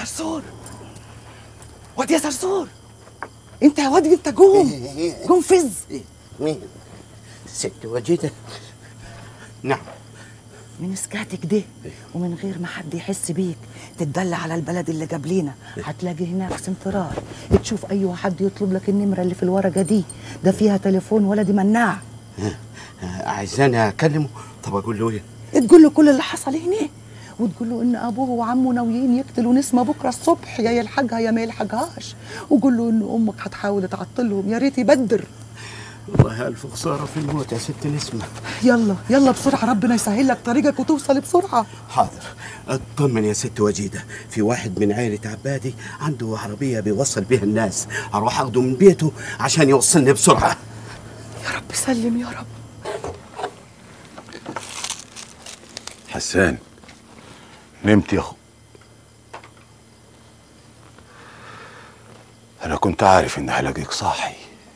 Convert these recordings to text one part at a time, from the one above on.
صرصور واد يا صرصور انت يا واد انت قوم قوم فز مين ست وجيده نعم من سكاتك ده ومن غير ما حد يحس بيك تتدلى على البلد اللي قبلينا هتلاقي هناك سنترال تشوف اي حد يطلب لك النمره اللي في الورقه دي ده فيها تليفون ولدي مناع عايزاني اكلمه طب اقول له ايه تقول له كل اللي حصل هنا وتقول له ان ابوه وعمه ناويين يقتلوا نسمه بكره الصبح يا يلحقها يا ما يلحقهاش وقول له ان امك هتحاول تعطلهم يا ريت يبدر والله الف خساره في الموت يا ست نسمه يلا يلا بسرعه ربنا يسهل لك طريقك وتوصل بسرعه حاضر اطمن يا ست وجيده في واحد من عائله عبادي عنده عربيه بيوصل بيها الناس اروح اخده من بيته عشان يوصلني بسرعه يا رب سلم يا رب حسان نمت يا اخو انا كنت عارف اني هلاقيك صاحي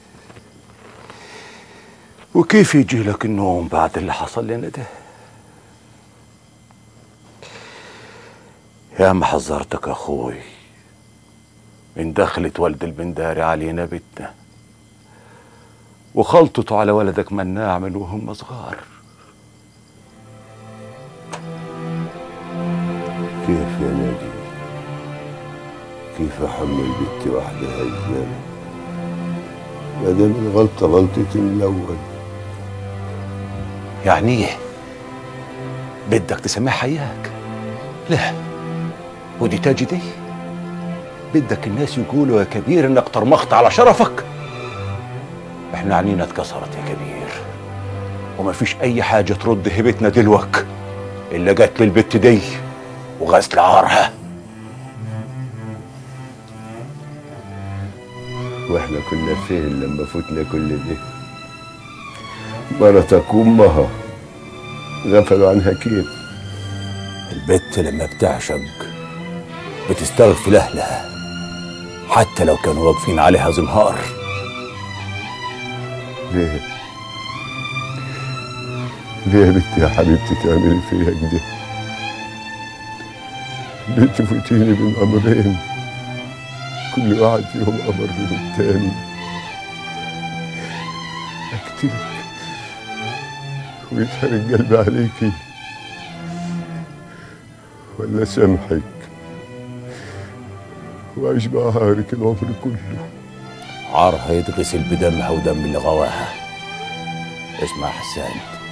وكيف يجي لك النوم بعد اللي حصل لنا ده يا ما حذرتك اخوي من دخلة والد البنداري علينا بيتنا وخلطته على ولدك مناع من وهم صغار كيف يا ناجي كيف احمل بنتي وحدها الذنب ما دام الغلطة غلطتي من الأول يعني ايه بدك تسميها حياك لا ودي تاجي دي بدك الناس يقولوا يا كبير انك طرمخت على شرفك احنا عنينا اتكسرت يا كبير وما فيش اي حاجة ترد هبتنا دلوك الا جت للبت دي وغسل عارها واحنا كنا فين لما فتنا كل ده مرتك وامها غفلوا عنها كيف البت لما بتعشق بتستغفل اهلها حتى لو كانوا واقفين عليها زنهار ليه ليه يا بنتي يا حبيبتي تعملي فيا كده بتفوتيني بين امرين كل واحد فيهم امر من التاني اقتلك ويتحرق قلبي عليكي ولا سامحك واعيش بعهارك العمر كله عارها يتغسل بدمها ودم اللي غواها اسمع حسان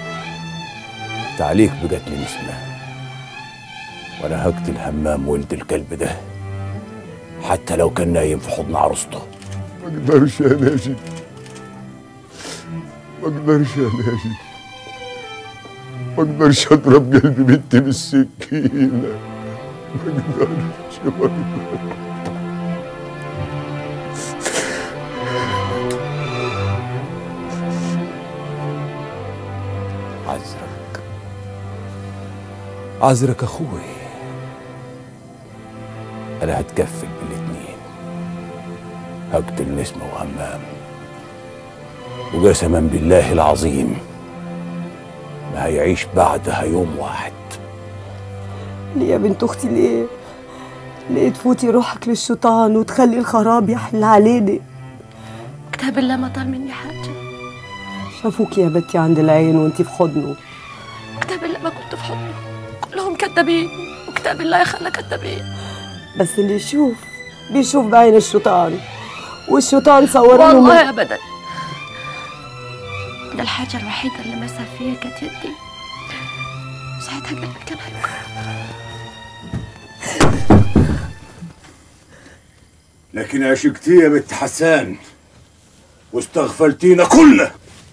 تعليق بقتل نسمة وانا هقتل همام ولد الكلب ده حتى لو كان نايم في حضن عروسته ما اقدرش يا ناجي ما اقدرش يا ناجي ما اقدرش اضرب قلب بنتي بالسكينه ما اقدرش ما اقدرش عذرك عذرك اخوي انا هتكفل بالاتنين هقتل نسمة وهمام وقسما بالله العظيم ما هيعيش بعدها يوم واحد ليه يا بنت اختي ليه ليه تفوتي روحك للشيطان وتخلي الخراب يحل علينا كتاب الله ما طال مني حاجة شافوك يا بنتي عند العين وانتي في حضنه كتاب الله ما كنت في حضنه كلهم كذابين وكتاب الله يا خالة كذابين بس اللي يشوف بيشوف بعين الشيطان والشيطان صور له والله أبدا ده الحاجة الوحيدة اللي مسها فيها كانت يدي ساعتها قلبي كان هيوقف لكن عشقتي يا بنت حسان واستغفلتينا كلنا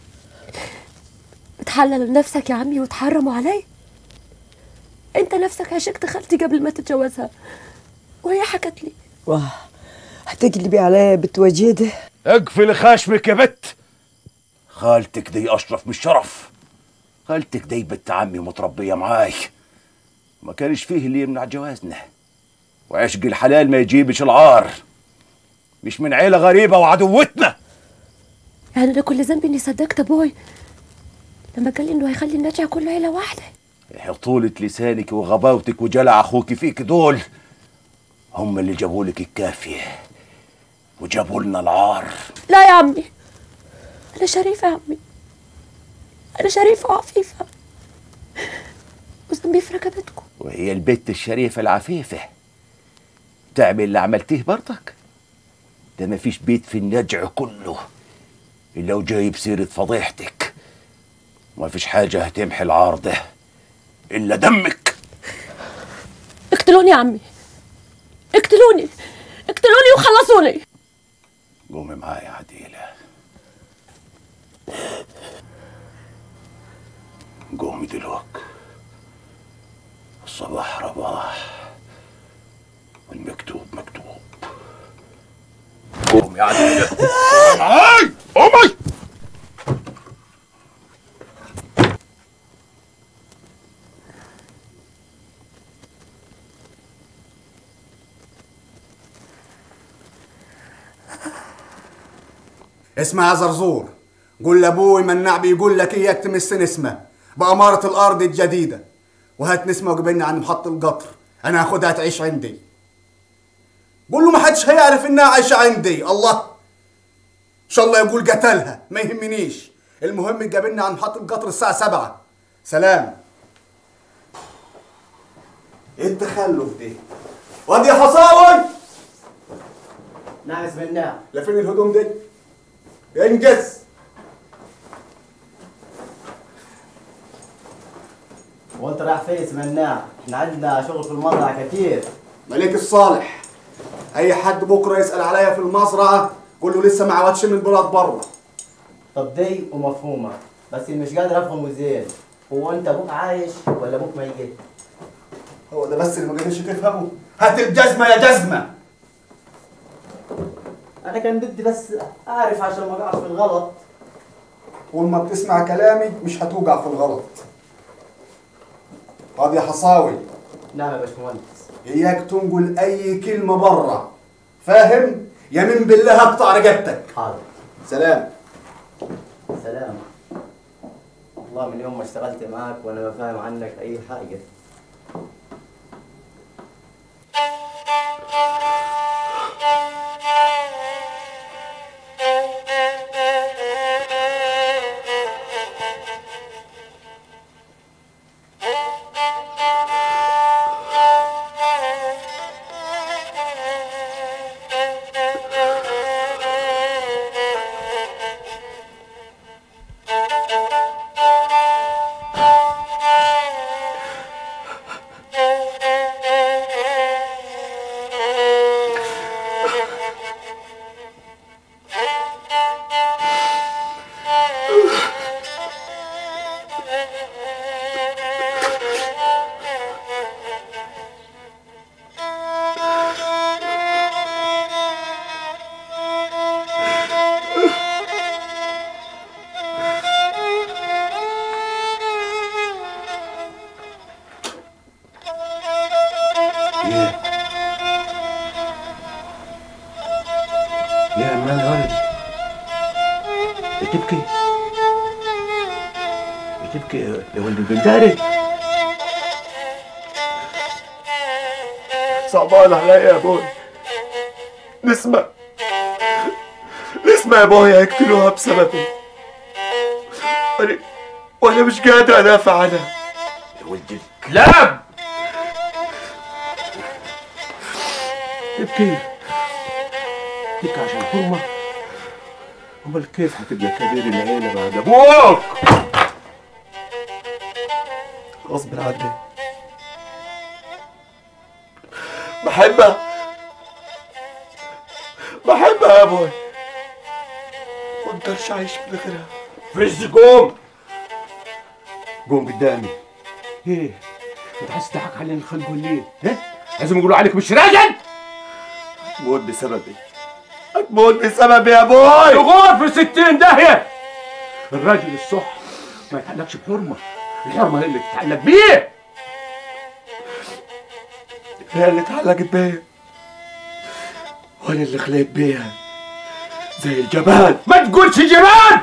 تحلل لنفسك يا عمي وتحرموا علي انت نفسك عشقت خالتي قبل ما تتجوزها وهي حكت لي واه هتقلبي عليا بتوجده اقفل خشمك يا بت خالتك دي اشرف من الشرف خالتك دي بنت عمي متربيه معاي ما كانش فيه اللي يمنع جوازنا وعشق الحلال ما يجيبش العار مش من عيله غريبه وعدوتنا يعني ده كل ذنبي اني صدقت ابوي لما قال لي انه هيخلي النجعة كله عيلة واحدة طولة لسانك وغباوتك وجلع اخوك فيك دول هم اللي جابوا لك الكافيه وجابوا لنا العار لا يا عمي أنا شريفة يا عمي أنا شريفة وعفيفة وذنبي في رقبتكم وهي البت الشريفة العفيفة تعمل اللي عملتيه برضك ده ما فيش بيت في النجع كله إلا وجايب سيرة فضيحتك وما فيش حاجة هتمحي العار ده إلا دمك اقتلوني يا عمي اقتلوني اقتلوني وخلصوني قومي معايا يا عديلة قومي دلوقتي الصباح رباح والمكتوب مكتوب قومي يا عديلة قومي معاي قومي اسمع يا زرزور قول لابوي مناع بيقول لك اياك تمس نسمه بأمارة الأرض الجديدة وهات نسمة وقبلنا عن محط القطر أنا هاخدها تعيش عندي قول له ما حدش هيعرف إنها عايشة عندي الله إن شاء الله يقول قتلها ما يهمنيش المهم يقابلنا عن محط القطر الساعة سبعة سلام ايه التخلف دي وادي يا حصاوي نعم اسم الله لا فين الهدوم دي انجز وانت رايح فين اسم الله احنا عندنا شغل في المزرعة كتير ملك الصالح اي حد بكره يسال عليا في المزرعه قول له لسه ما عودش من البلاد بره طب دي ومفهومة بس اللي مش قادر افهمه زين هو انت ابوك عايش ولا ابوك ميت؟ هو ده بس اللي ما قدرش تفهمه هات الجزمه يا جزمه انا كان بدي بس اعرف عشان ما اقعش في الغلط طول ما بتسمع كلامي مش هتوقع في الغلط طب يا حصاوي نعم يا باشمهندس اياك تنقل اي كلمه بره فاهم يمين بالله اقطع رقبتك حاضر سلام سلام والله من يوم ما اشتغلت معاك وانا ما فاهم عنك اي حاجة ايه يا مان ولد بتبكي بتبكي يا ولد البنداري صعبان عليا يا ابوي نسمة نسمة يا ابوي هيقتلوها بسببي وانا وانا مش قادر ادافع عنها يا ولد الكلاب تبكي تبكي عشان حرمة امال كيف هتبقى كبير العيلة بعد ابوك غصب عني بحبها بحبها يا ابوي ما اقدرش اعيش من غيرها فز قوم قوم قدامي ايه انت عايز تضحك علينا الخلق والليل ايه لازم يقولوا عليك مش راجل هتموت بسببي هتموت بسببي يا ابوي تغور في ستين داهية الراجل الصح ما يتعلقش بحرمة الحرمة هي اللي تتعلق بيه هي اللي اتعلقت بيا وانا اللي خليت بيها زي الجبال ما تقولش جبان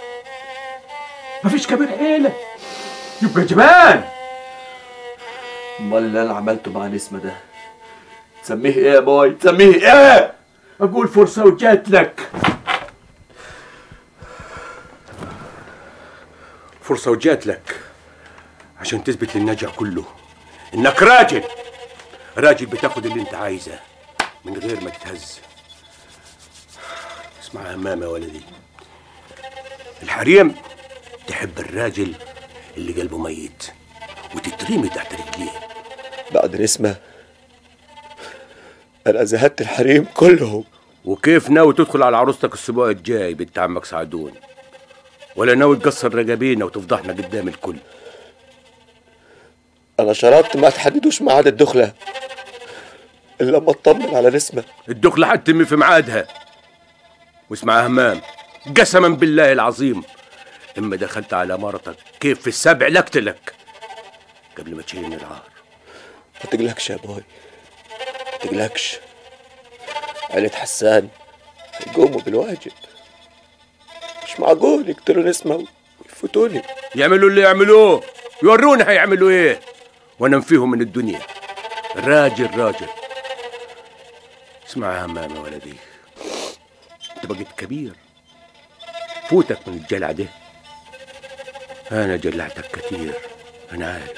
مفيش كبير عيلة يبقى جبان امال اللي انا عملته مع نسمة ده تسميه ايه يا باي تسميه ايه اقول فرصة وجات لك فرصة وجات لك عشان تثبت للنجع كله انك راجل راجل بتاخد اللي انت عايزه من غير ما تتهز اسمع يا همام يا ولدي الحريم تحب الراجل اللي قلبه ميت وتترمي تحت رجليه بعد الاسمة أنا زهدت الحريم كلهم وكيف ناوي تدخل على عروستك الاسبوع الجاي بنت عمك سعدون ولا ناوي تقصر رقابينا وتفضحنا قدام الكل أنا شرطت ما تحددوش ميعاد الدخلة إلا لما أطمن على الاسمة الدخلة حتتم في ميعادها واسمع يا همام قسما بالله العظيم اما دخلت على مرتك كيف في السبع لاقتلك قبل ما تشيلني العار ما تقلقش يا باي ما تقلقش عيلة حسان هيقوموا بالواجب مش معقول يقتلوا نسمة ويفوتوني يعملوا اللي يعملوه يورونا هيعملوا ايه وانا نفيهم من الدنيا راجل راجل اسمع يا همام يا ولدي انت بقيت كبير فوتك من الجلع ده انا جلعتك كتير انا عارف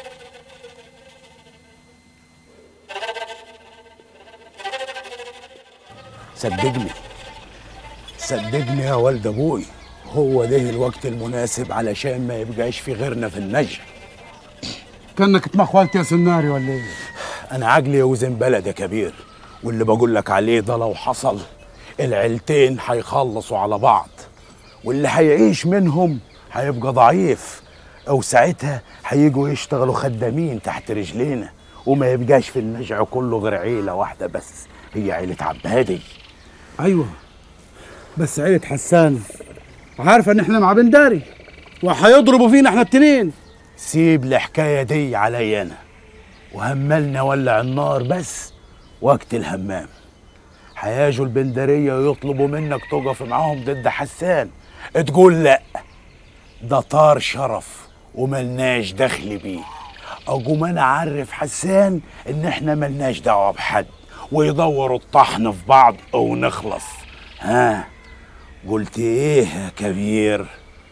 صدقني صدقني يا والد ابوي هو ده الوقت المناسب علشان ما يبقاش في غيرنا في النجع كانك اتمخولت يا سناري ولا ايه؟ انا عقلي يوزن بلد يا كبير واللي بقول لك عليه ده لو حصل العيلتين هيخلصوا على بعض واللي هيعيش منهم هيبقى ضعيف او ساعتها هيجوا يشتغلوا خدامين تحت رجلينا وما يبقاش في النجع كله غير عيله واحده بس هي عيله عبادي ايوه بس عيلة حسان عارفة ان احنا مع بنداري وهيضربوا فينا احنا التنين سيب الحكايه دي عليا انا وهملنا ولع النار بس وقت الهمام هياجوا البندريه يطلبوا منك تقف معاهم ضد حسان تقول لا ده طار شرف وملناش دخل بيه اقوم انا اعرف حسان ان احنا ملناش دعوه بحد ويدوروا الطحن في بعض ونخلص ها قلت ايه يا كبير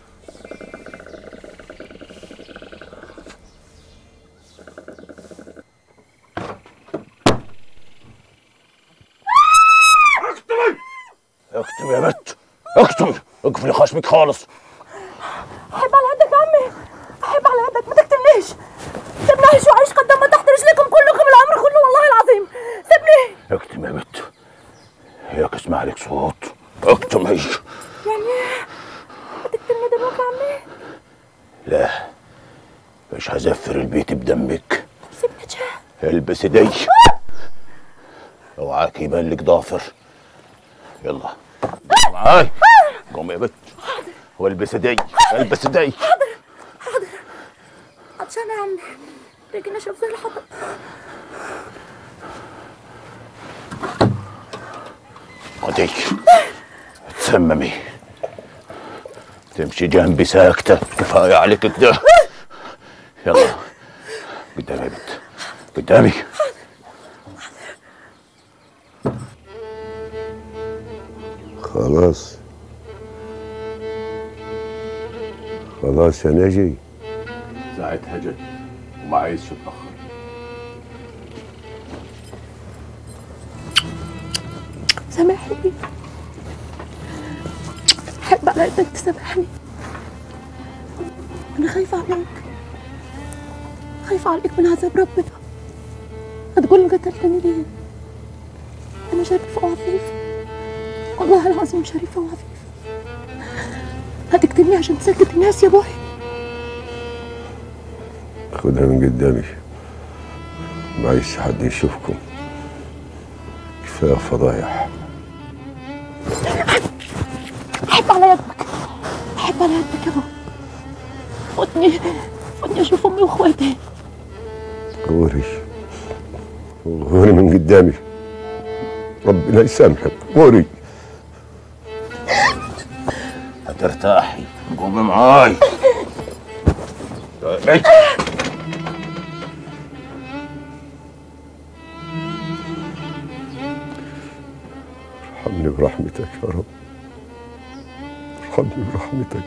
اكتب يا بت اكتب اقفلي خشمك خالص احب على قدك يا عمي احب على قدك ما تقتلنيش سيبني اعيش واعيش قدام تحت رجليكم كلكم العمر كله والله العظيم سيبني اكتم يا بت هيك اسمع لك صوت اكتم هي يعني هتقتلني دلوقتي يا عمي لا مش هزفر البيت بدمك سيبني جاه البس دي اوعاك يبان لك ضافر يلا قوم معاي قوم يا بت والبس دي البس دي عطشانة يا عمي رجلي اشرب زي الحطب خديك تسممي تمشي جنبي ساكتة كفاية عليك كده يلا قدامي يا بنت قدامي خلاص خلاص يا نجي ساعتها جت وما عايزش اتاخر سامحني احب على قدك تسامحني انا خايفة عليك خايفة عليك من عذاب ربنا هتقول قتلتني ليه انا شريفة وعفيفة والله العظيم شريفة وعفيفة هتقتلني عشان تسكت الناس يا بوي خدها من قدامي ما عايز حد يشوفكم كفايه فضايح احب على يدك احب على يدك يا بوي فوتني فوتني اشوف امي واخواتي غوري غوري من قدامي ربنا يسامحك غوري هترتاحي قومي معاي برحمتك يا رب ارحمني برحمتك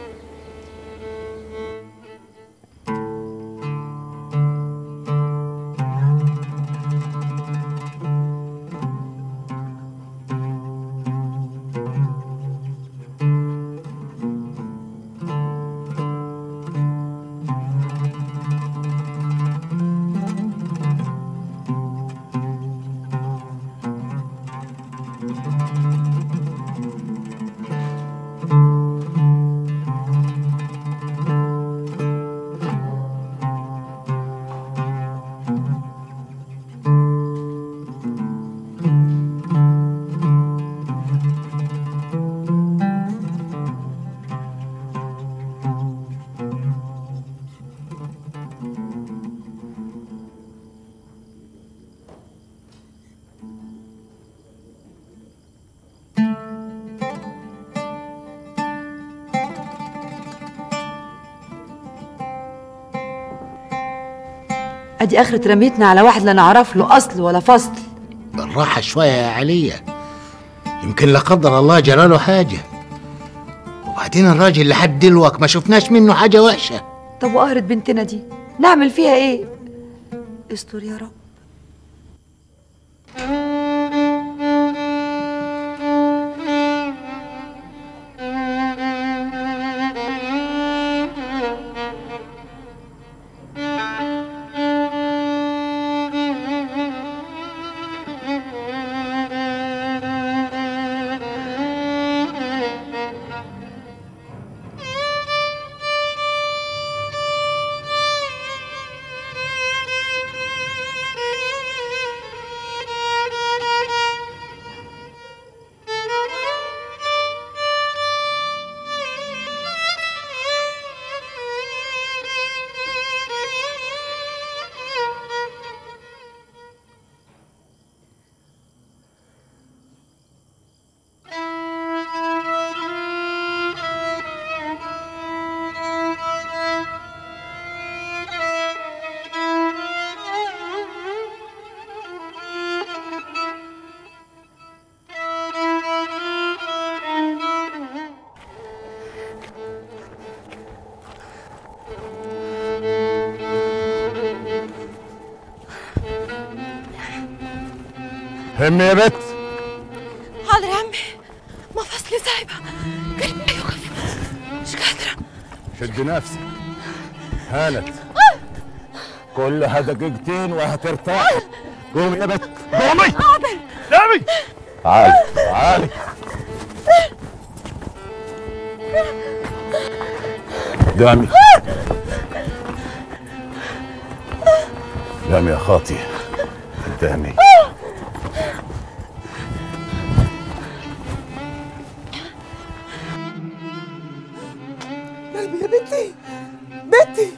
ادي اخرة رميتنا على واحد لا نعرف له اصل ولا فصل بالراحة شوية يا علية يمكن لا قدر الله جراله حاجة وبعدين الراجل لحد دلوقتي ما شفناش منه حاجة وحشة طب وقهرة بنتنا دي نعمل فيها ايه استر يا رب همي يا بت حاضر يا عمي مفاصلي سايبة قلبي يوقف مش قادرة شد نفسك هانت كلها دقيقتين وهترتاح قومي يا بت قومي حاضر قومي تعالي تعالي قدامي قدامي يا خاطي قدامي قلبي يا بنتي بنتي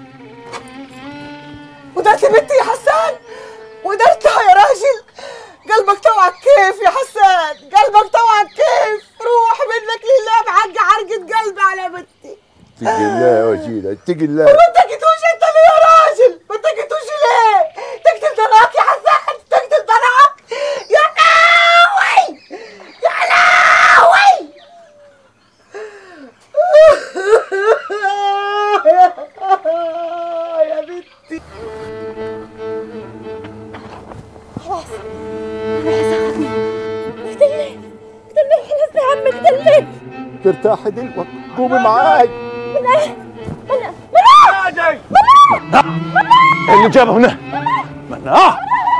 ودرت بنتي يا حسان ودرتها يا راجل قلبك توعك كيف يا حسان قلبك توعك كيف روح منك لله بحق حرقة قلبي على بنتي اتقي الله يا وجيلة اتقي الله ما تكتوش انت ليه يا راجل ما تكتوش ليه تقتل ضناك يا حسان تقتل ضناك يا لهوي يا لهوي يا بنتي خلاص انا حساعدني اقتلني اقتلني وخلصني يا عمي اقتلني ترتاحي دلوقتي قومي معاي من ايه؟ من من اللي جابه هنا مناه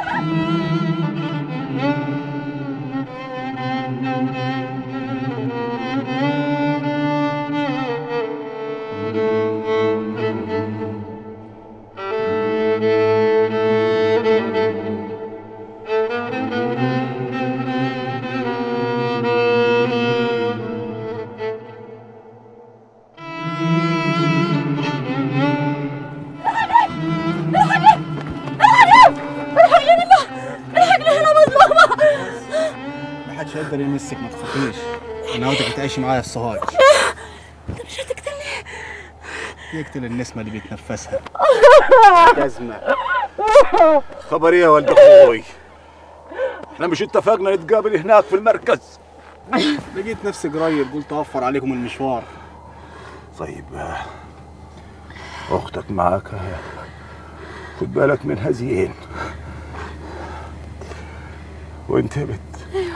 ما حدش يقدر يمسك ما تخافيش انا عاوزك تعيشي معايا الصهاج انت مش هتقتلني يقتل النسمه اللي بيتنفسها جزمة خبر ايه يا ولد اخوي احنا مش اتفقنا نتقابل هناك في المركز لقيت نفسي قريب قلت اوفر عليكم المشوار طيب اختك معاك خد بالك منها زين وانت يا بت ايوه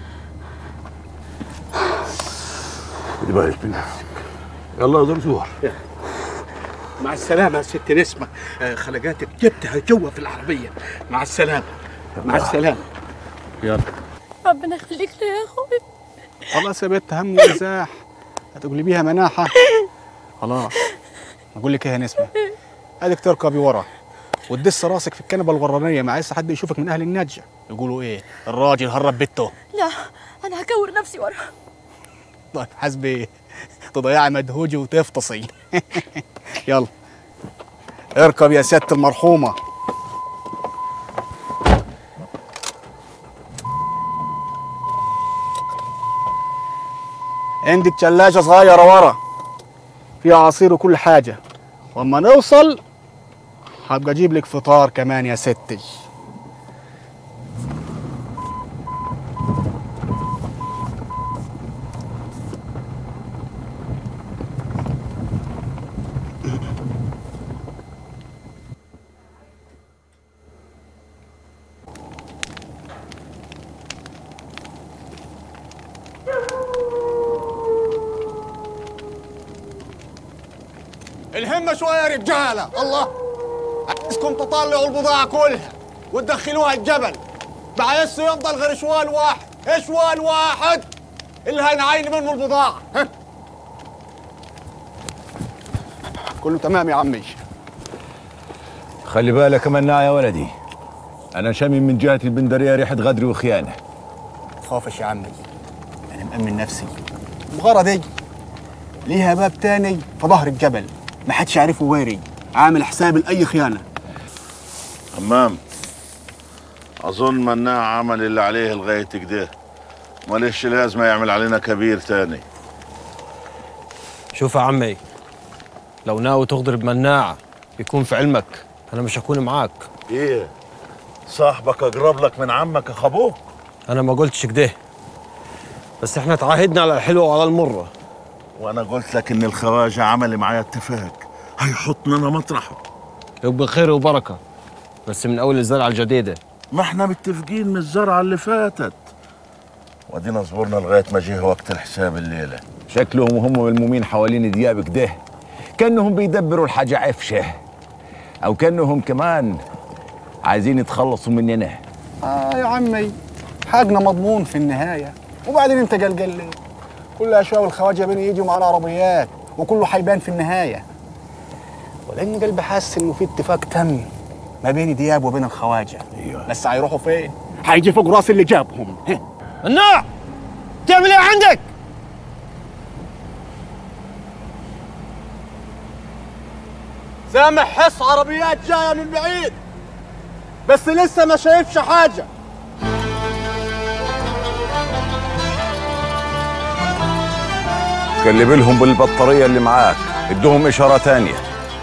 خد بالك من نفسك يلا يا زرزور مع السلامة يا ست نسمة آه، خلقاتك جبتها جوا في العربية مع السلامة مع السلامة يلا ربنا يخليك لي يا اخوي خلاص يا بت هم ومزاح هتقلبيها مناحة خلاص اقول لك ايه يا نسمة اديك تركبي ورا وتدس راسك في الكنبة الورانية ما عايز حد يشوفك من اهل النجة يقولوا ايه الراجل هرب بيته لا انا هكور نفسي ورا طيب حسبي تضيعي مدهوجي وتفطسي يلا اركب يا ست المرحومة عندك ثلاجة صغيرة ورا فيها عصير وكل حاجة واما نوصل هبقى اجيب لك فطار كمان يا ستي الهمة شوية يا رجالة الله عايزكم تطلعوا البضاعة كلها وتدخلوها الجبل بعيس يفضل غير شوال واحد شوال واحد اللي هنعين منه البضاعة ها؟ كله تمام يا عمي خلي بالك مناع يا ولدي انا شامم من جهه البندريه ريحه غدر وخيانه خافش يا عمي انا مأمن نفسي المغارة دي ليها باب تاني في ظهر الجبل ما حدش عارفه ويري عامل حساب لأي خيانة همام أظن مناع عمل اللي عليه لغاية كده ماليش لازمة يعمل علينا كبير تاني شوف يا عمي لو ناوي تغدر بمناعة يكون في علمك أنا مش هكون معاك إيه صاحبك أقرب لك من عمك يا خابوك أنا ما قلتش كده بس إحنا تعاهدنا على الحلوة وعلى المرة وأنا قلت لك إن الخواجة عمل معايا اتفاق هيحطنا أنا مطرحه يبقى خير وبركة بس من أول الزرعة الجديدة ما احنا متفقين من الزرعة اللي فاتت ودينا صبرنا لغاية ما جه وقت الحساب الليلة شكلهم وهم ملمومين حوالين دياب كده كانهم بيدبروا الحاجه عفشه او كانهم كمان عايزين يتخلصوا مننا آه يا عمي حقنا مضمون في النهاية وبعدين انت قلقل ليه كل شوية والخواجة بين يجوا معانا عربيات وكله حيبان في النهاية ولأن قلبي حاسس إنه في اتفاق تم ما بين دياب وبين الخواجة أيوه. بس هيروحوا فين؟ هيجي فوق راس اللي جابهم مناع تعمل ايه عندك؟ سامح حس عربيات جاية من بعيد بس لسه ما شايفش حاجة كلم لهم بالبطاريه اللي معاك ادوهم اشاره تانية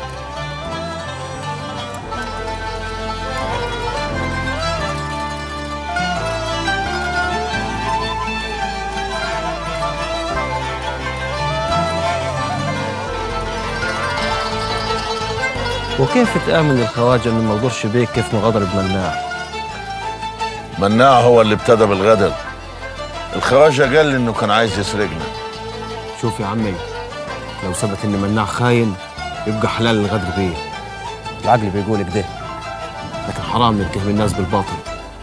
وكيف تآمن الخواجة إنه ما غدرش بيك كيف ما غدر بمناع؟ مناع هو اللي ابتدى بالغدر الخواجة قال لي إنه كان عايز يسرقنا شوف يا عمي لو ثبت إن مناع خاين يبقى حلال الغدر بيه العقل بيقول كده لكن حرام نتهم الناس بالباطل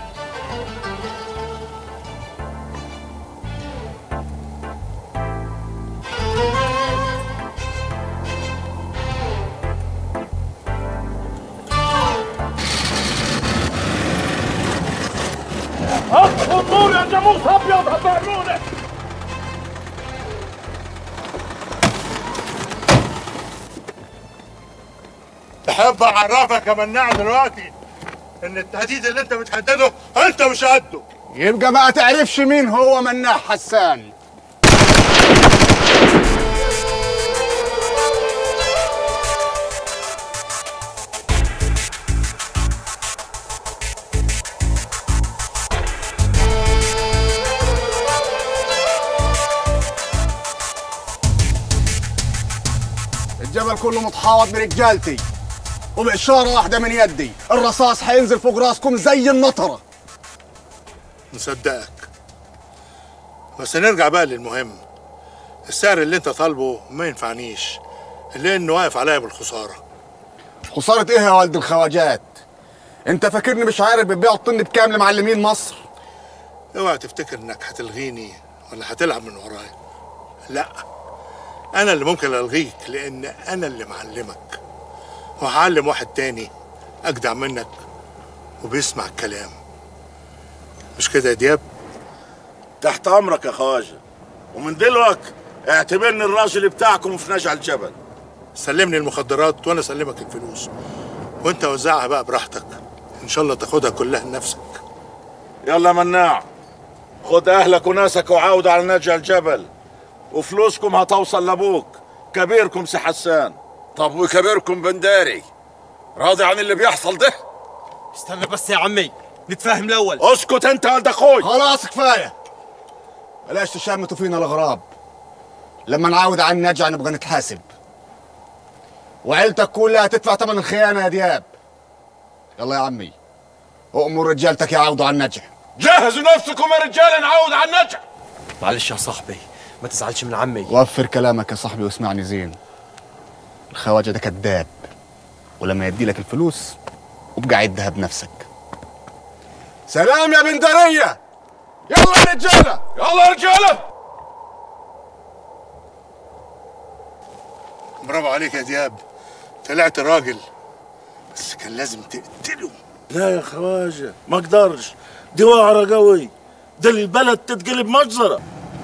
اطفوا النور يا جاموس ابيض هتعملوني تحب اعرفك يا مناع دلوقتي ان التهديد اللي انت بتهدده انت مش قده يبقى ما تعرفش مين هو مناع حسان كله متحاوط برجالتي وبإشارة واحدة من يدي الرصاص هينزل فوق راسكم زي النطرة مصدقك بس نرجع بقى للمهم السعر اللي انت طالبه ما ينفعنيش لانه واقف عليا بالخساره خسارة ايه يا والد الخواجات انت فاكرني مش عارف بتبيع الطن بكام لمعلمين مصر اوعى تفتكر انك هتلغيني ولا هتلعب من ورايا لا انا اللي ممكن الغيك لان انا اللي معلمك وهعلم واحد تاني اجدع منك وبيسمع الكلام مش كده يا دياب تحت امرك يا خواجه ومن دلوقتي اعتبرني الراجل بتاعكم في نجع الجبل سلمني المخدرات وانا اسلمك الفلوس وانت وزعها بقى براحتك ان شاء الله تاخدها كلها لنفسك يلا مناع خد اهلك وناسك وعاود على نجع الجبل وفلوسكم هتوصل لابوك كبيركم سي حسان طب وكبيركم بنداري راضي عن اللي بيحصل ده استنى بس يا عمي نتفاهم الاول اسكت انت يا ولد اخوي خلاص كفاية بلاش تشمتوا فينا الغراب لما نعاود عن النجع نبغى نتحاسب وعيلتك كلها تدفع ثمن الخيانة يا دياب يلا يا عمي أؤمر رجالتك يعاودوا عن النجع جهزوا نفسكم يا رجال نعود على النجع معلش يا صاحبي ما تزعلش من عمي وفر كلامك يا صاحبي واسمعني زين الخواجة ده كذاب ولما يدي لك الفلوس وابقى عدها بنفسك سلام يا بندرية يلا يا رجالة يلا يا رجاله برافو عليك يا دياب طلعت راجل بس كان لازم تقتله لا يا خواجه ما اقدرش دي وعرة قوي ده البلد تتقلب مجزرة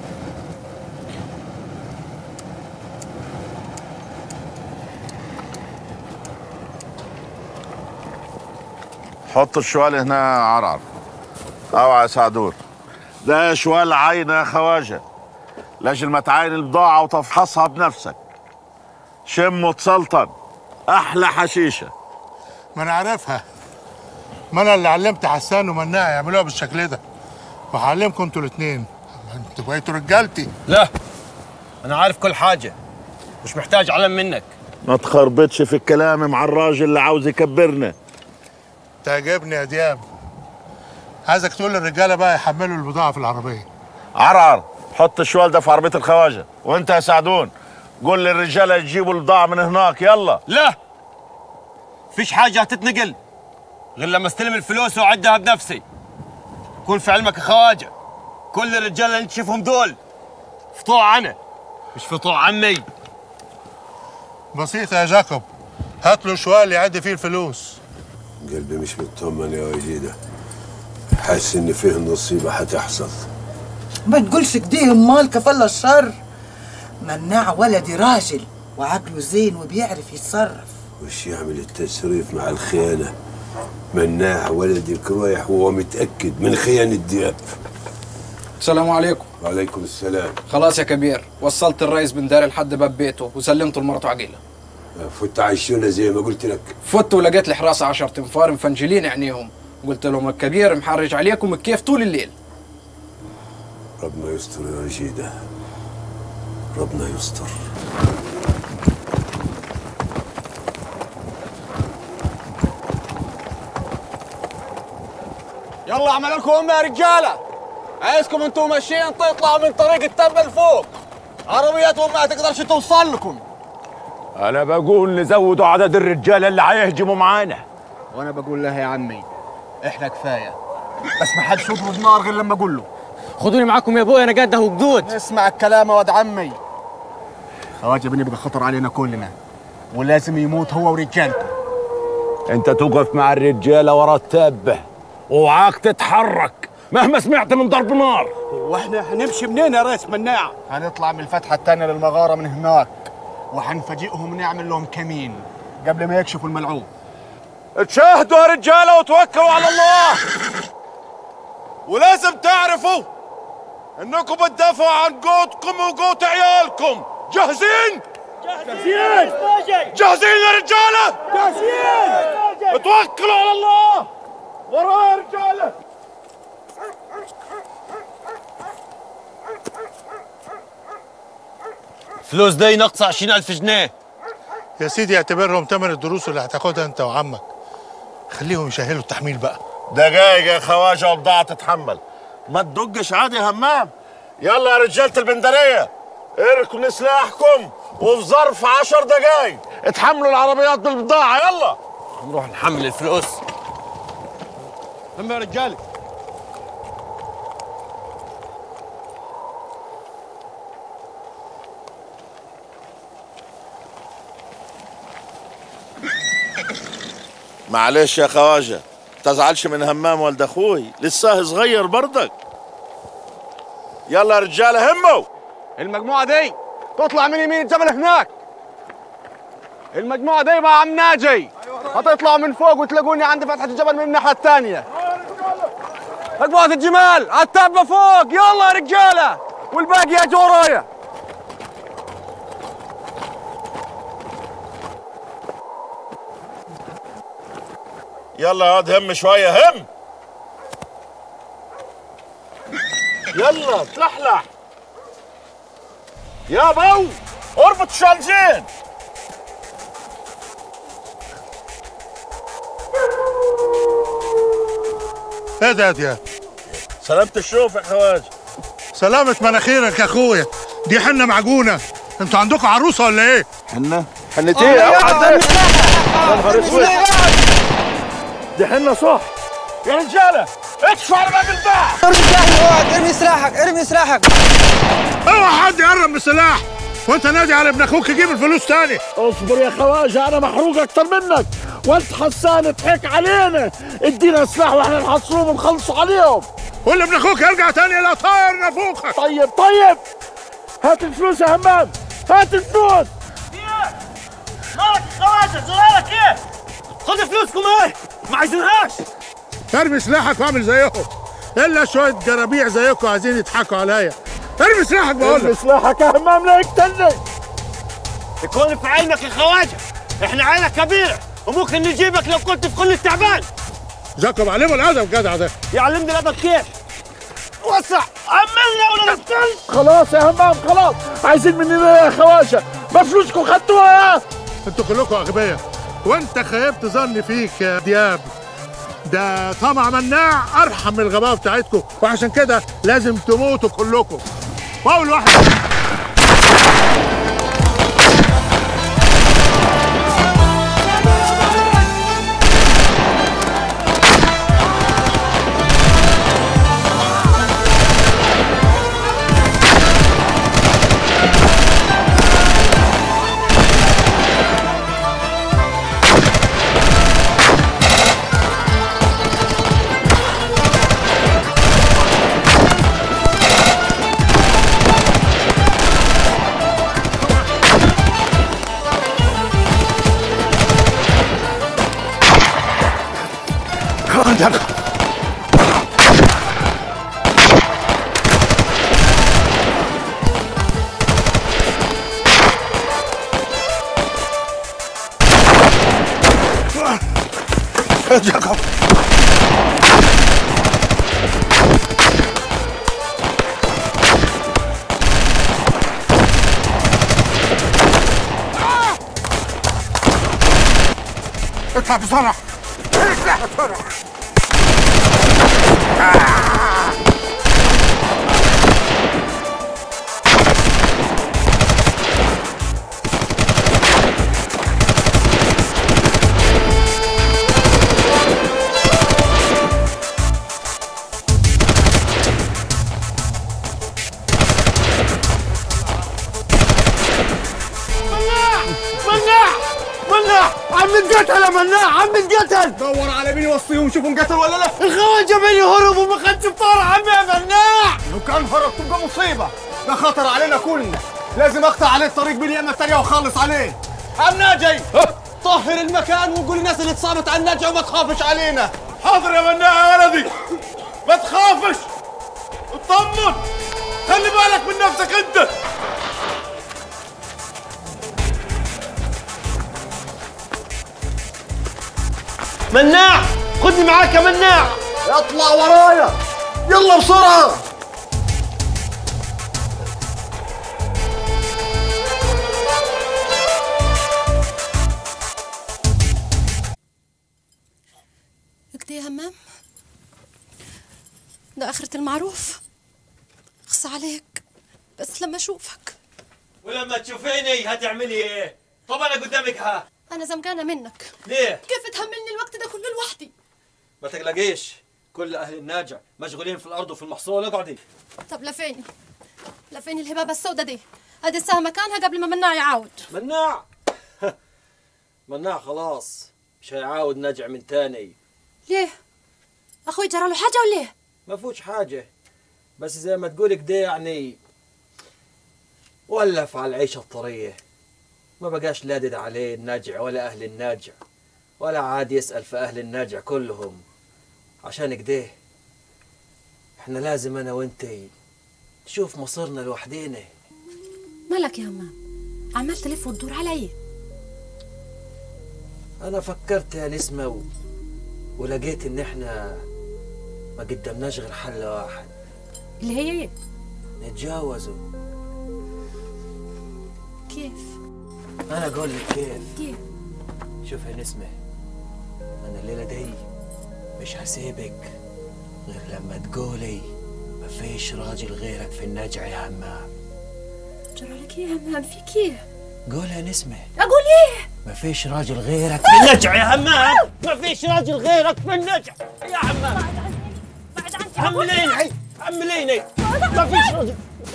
حط الشوال هنا يا عرعر اوعى يا سعدور ده شوال عين يا خواجه لاجل ما تعاين البضاعة وتفحصها بنفسك شم وتسلطن احلى حشيشه ما انا عارفها ما انا اللي علمت حسان ومناع يعملوها بالشكل ده وهعلمكم انتوا الاثنين انتوا بقيتوا رجالتي لا انا عارف كل حاجه مش محتاج علم منك ما تخربطش في الكلام مع الراجل اللي عاوز يكبرنا تعجبني يا دياب عايزك تقول للرجاله بقى يحملوا البضاعه في العربيه عرعر حط الشوال ده في عربيه الخواجه وانت يا سعدون قول للرجاله يجيبوا البضاعه من هناك يلا لا فيش حاجه هتتنقل غير لما استلم الفلوس واعدها بنفسي كون في علمك يا خواجه كل الرجال اللي انت تشوفهم دول فطوع انا مش فطوع عمي بسيطه يا جاكوب هات له شوال يعد فيه الفلوس قلبي مش مطمن يا وجيدة حاسس ان فيه نصيبة هتحصل ما تقولش كده امال كفل الشر مناع ولدي راجل وعقله زين وبيعرف يتصرف وش يعمل التسريف مع الخيانة مناع ولدي كرويح وهو متأكد من خيانة دياب السلام عليكم وعليكم السلام خلاص يا كبير وصلت الرئيس بن داري لحد باب بيته وسلمته لمرته عقيله فت عايشونا زي ما قلت لك فت ولقيت لي حراسه 10 تنفار مفنجلين عينيهم قلت لهم الكبير محرج عليكم الكيف طول الليل ربنا يستر يا رشيدة ربنا يستر يلا اعمل لكم امه يا رجاله عايزكم انتم ماشيين تطلعوا من طريق التبه لفوق عربياتهم ما تقدرش توصل لكم انا بقول نزودوا عدد الرجال اللي هيهجموا معانا وانا بقول لها يا عمي احنا كفايه بس ما حدش يضرب نار غير لما اقول له خدوني معاكم يا ابويا انا قده وجدود اسمع الكلام يا واد عمي خواجه بنبقى خطر علينا كلنا ولازم يموت هو ورجالته انت توقف مع الرجاله ورا التابه اوعاك تتحرك مهما سمعت من ضرب نار واحنا هنمشي منين يا ريس مناع هنطلع من الفتحه الثانيه للمغاره من هناك وهنفاجئهم ونعمل لهم كمين قبل ما يكشفوا الملعوب تشاهدوا يا رجاله وتوكلوا على الله ولازم تعرفوا انكم بتدافعوا عن قوتكم وقوت عيالكم جاهزين جاهزين جاهزين يا رجاله جاهزين توكلوا على الله وراء يا رجاله فلوس دي ناقصه 20000 جنيه يا سيدي اعتبرهم تمن الدروس اللي هتاخدها انت وعمك خليهم يشهلوا التحميل بقى دقايق يا خواجه وبضاعة تتحمل ما تدقش عادي يا همام يلا يا رجالة البندرية اركنوا سلاحكم وفي ظرف عشر دقايق اتحملوا العربيات بالبضاعة يلا نروح نحمل الفلوس هم يا رجالي معلش يا خواجه تزعلش من همام ولد اخوي لسه صغير برضك يلا يا رجاله هموا المجموعة دي تطلع من يمين الجبل هناك المجموعة دي مع عم ناجي هتطلعوا من فوق وتلاقوني عند فتحة الجبل من الناحية الثانية مجموعة الجمال عالتابة فوق يلا يا رجالة والباقي يا ورايا يلا يا واد هم شويه هم يلا تلحلح يا بو اربط الشالجين ايه ده يا دياب سلامة الشوف يا خواجه سلامة مناخيرك يا اخويا دي حنة معجونة انتوا عندكم عروسة ولا ايه؟ حنة؟ حنة ايه؟ اوعى تدري. يا نهار اسود دي حنة صح يا رجالة اكشفوا على باب الباع ارمي سلاحك اوعى ارمي سلاحك ارمي سلاحك اوعى حد يقرب من السلاح وانت نادي على ابن اخوك يجيب الفلوس تاني اصبر يا خواجه انا محروق اكتر منك وانت حسان اضحك علينا ادينا سلاح واحنا نحصروهم ونخلصوا عليهم قول ابن اخوك يرجع تاني لا طاير نافوخك طيب طيب هات الفلوس يا همام هات الفلوس مالك خواجه زرارك ايه؟ خد فلوسكم ايه؟ ما عايزينهاش ارمي سلاحك واعمل زيهم الا شويه جرابيع زيكم عايزين يضحكوا عليا ارمي سلاحك بقول ارمي لك سلاحك يا همام لا يقتلني يكون في عينك يا خواجه احنا عينك كبيره وممكن نجيبك لو كنت في كل التعبان جاكم علموا الادب جدع ده يعلمني الادب كيف؟ وسع عملنا ولا نقتل خلاص يا همام خلاص عايزين مننا يا خواجه ما فلوسكم خدتوها انتوا كلكم اغبياء وانت خيبت ظني فيك يا دياب ده طمع مناع ارحم من الغباء بتاعتكم وعشان كده لازم تموتوا كلكم واول واحد جاكوب اطلع بسرعة اطلع بسرعة مناع مناع عم نتقتل يا مناع عم نتقتل دور على مين يوصيهم شوفوا انقتل ولا لا الخواجه بيني هرب وما خدش بطار عمي يا مناع لو كان هرب تبقى مصيبة ده خطر علينا كلنا لازم اقطع عليه الطريق باليمة التانية واخلص عليه عم ناجي طهر المكان وقول للناس اللي اتصابت على النجع وما تخافش علينا حاضر يا مناع يا ولدي ما تخافش اطمن خلي بالك من نفسك انت مناع خدني معاك يا مناع اطلع ورايا يلا بسرعة كده يا همام ده آخرة المعروف اخص عليك بس لما أشوفك ولما تشوفيني هتعملي ايه؟ طب انا قدامك ها أنا زمجانة منك ليه؟ كيف تهملني الوقت ده كله لوحدي ما تقلقيش كل اهل الناجع مشغولين في الارض وفي المحصول اقعدي طب لفين لفين الهبابة السوداء دي أدي الساعة مكانها قبل ما مناع يعاود مناع مناع خلاص مش هيعاود نجع من تاني ليه أخوي جرى له حاجة ولا إيه ما فوش حاجة بس زي ما تقولي كده يعني ولف على العيشة الطرية ما بقاش لادد عليه الناجع ولا أهل الناجع ولا عاد يسأل في أهل الناجع كلهم عشان كده احنا لازم أنا وانتي نشوف مصيرنا لوحدينا مالك يا همام عمال تلف وتدور علي أنا فكرت يا نسمة و... ولقيت إن احنا ما قدمناش غير حل واحد اللي هي إيه نتجاوزوا كيف أنا أقول لك كيف كيف شوف يا نسمة أنا الليلة دي مش هسيبك غير لما تقولي ما فيش راجل غيرك في النجع يا همام جرى لك إيه يا همام فيك إيه قول يا نسمة أقول إيه ما فيش راجل غيرك في النجع يا همام ما فيش راجل غيرك في النجع يا همام بعد عني حمليني حمليني ما فيش راجل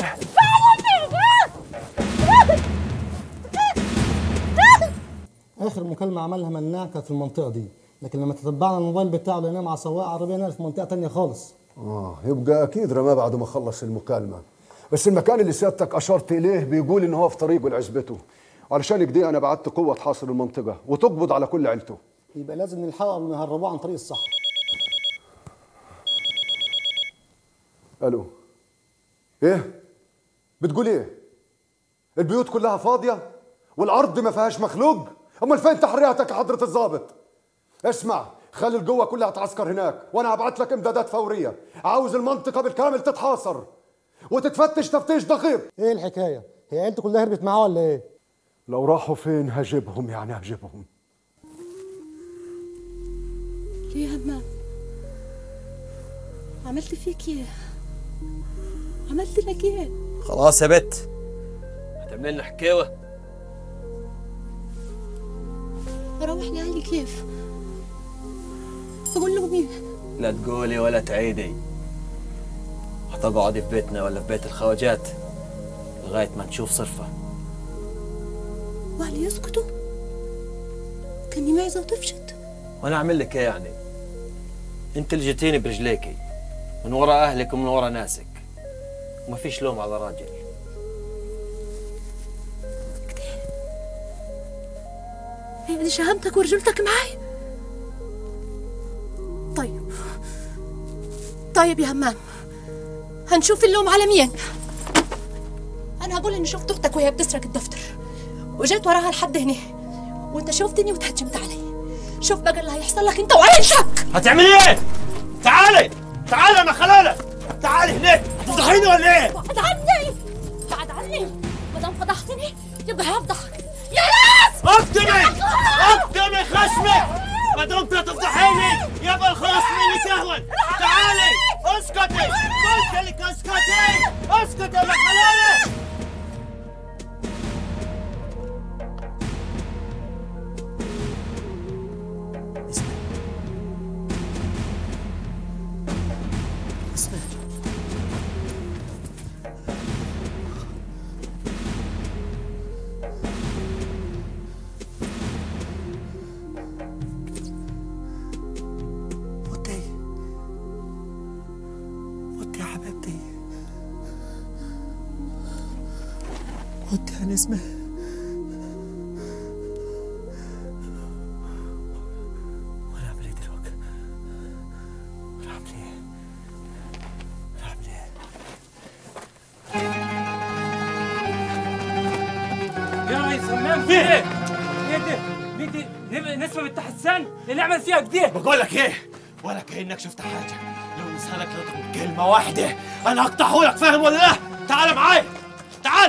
اخر مكالمه عملها مناع كانت في المنطقه دي لكن لما تتبعنا الموبايل بتاعه لقيناه مع سواق عربيه نقل في منطقه تانية خالص اه يبقى اكيد رماه بعد ما خلص المكالمه بس المكان اللي سيادتك اشرت اليه بيقول ان هو في طريقه لعزبته علشان كده انا بعت قوه تحاصر المنطقه وتقبض على كل عيلته يبقى لازم نلحقه قبل ما يهربوه عن طريق الصحراء الو ايه بتقول ايه البيوت كلها فاضيه والارض ما فيهاش مخلوق امال فين تحرياتك يا حضره الضابط اسمع خلي القوه كلها تعسكر هناك وانا هبعت لك امدادات فوريه عاوز المنطقه بالكامل تتحاصر وتتفتش تفتيش دقيق ايه الحكايه هي عيلته كلها هربت معاه ولا ايه لو راحوا فين هجيبهم يعني هجيبهم ليه يا همام عملت فيك إيه عملت لك إيه خلاص يا بت هتعمل لنا حكاوة أروح لأهلي كيف أقول لهم إيه لا تقولي ولا تعيدي هتقعدي في بيتنا ولا في بيت الخواجات لغاية ما نشوف صرفة وأهلي يسكتوا كاني معزة وتفشت وانا اعمل لك ايه يعني انت اللي جيتيني برجليكي من ورا اهلك ومن ورا ناسك وما فيش لوم على راجل هي دي شهامتك ورجولتك معاي طيب طيب يا همام هنشوف اللوم على مين انا هقول اني شفت اختك وهي بتسرق الدفتر وجيت وراها لحد هنا وانت شفتني وتهجمت علي شوف بقى اللي هيحصل لك انت وعيشك هتعملي ايه؟ تعالي تعالي انا خلالة تعالي هناك هتفضحيني ولا ايه؟ بعد عني بعد عني ما دام فضحتني يبقى هفضحك يا ناس اكتمي اكتمي خشمك ما دمت تفضحيني يبقى الخلاص مني سهوا تعالي اسكتي قلت لك اسكتي اسكتي يا خلالة مت يا حبيبتي مت يا نسمة وانا اعمل ايه دلوقتي؟ وانا اعمل ايه؟ وانا اعمل ايه؟ يا ريس همام في ايه؟ ايه ده؟ ليه دي نب- نسمة بنت حسان اللي نعمل فيها كده؟ بقول لك ايه ولا كانك شفت حاجه لو لسانك نطق كلمه واحده انا هقطعه لك فاهم ولا لا تعال معايا تعال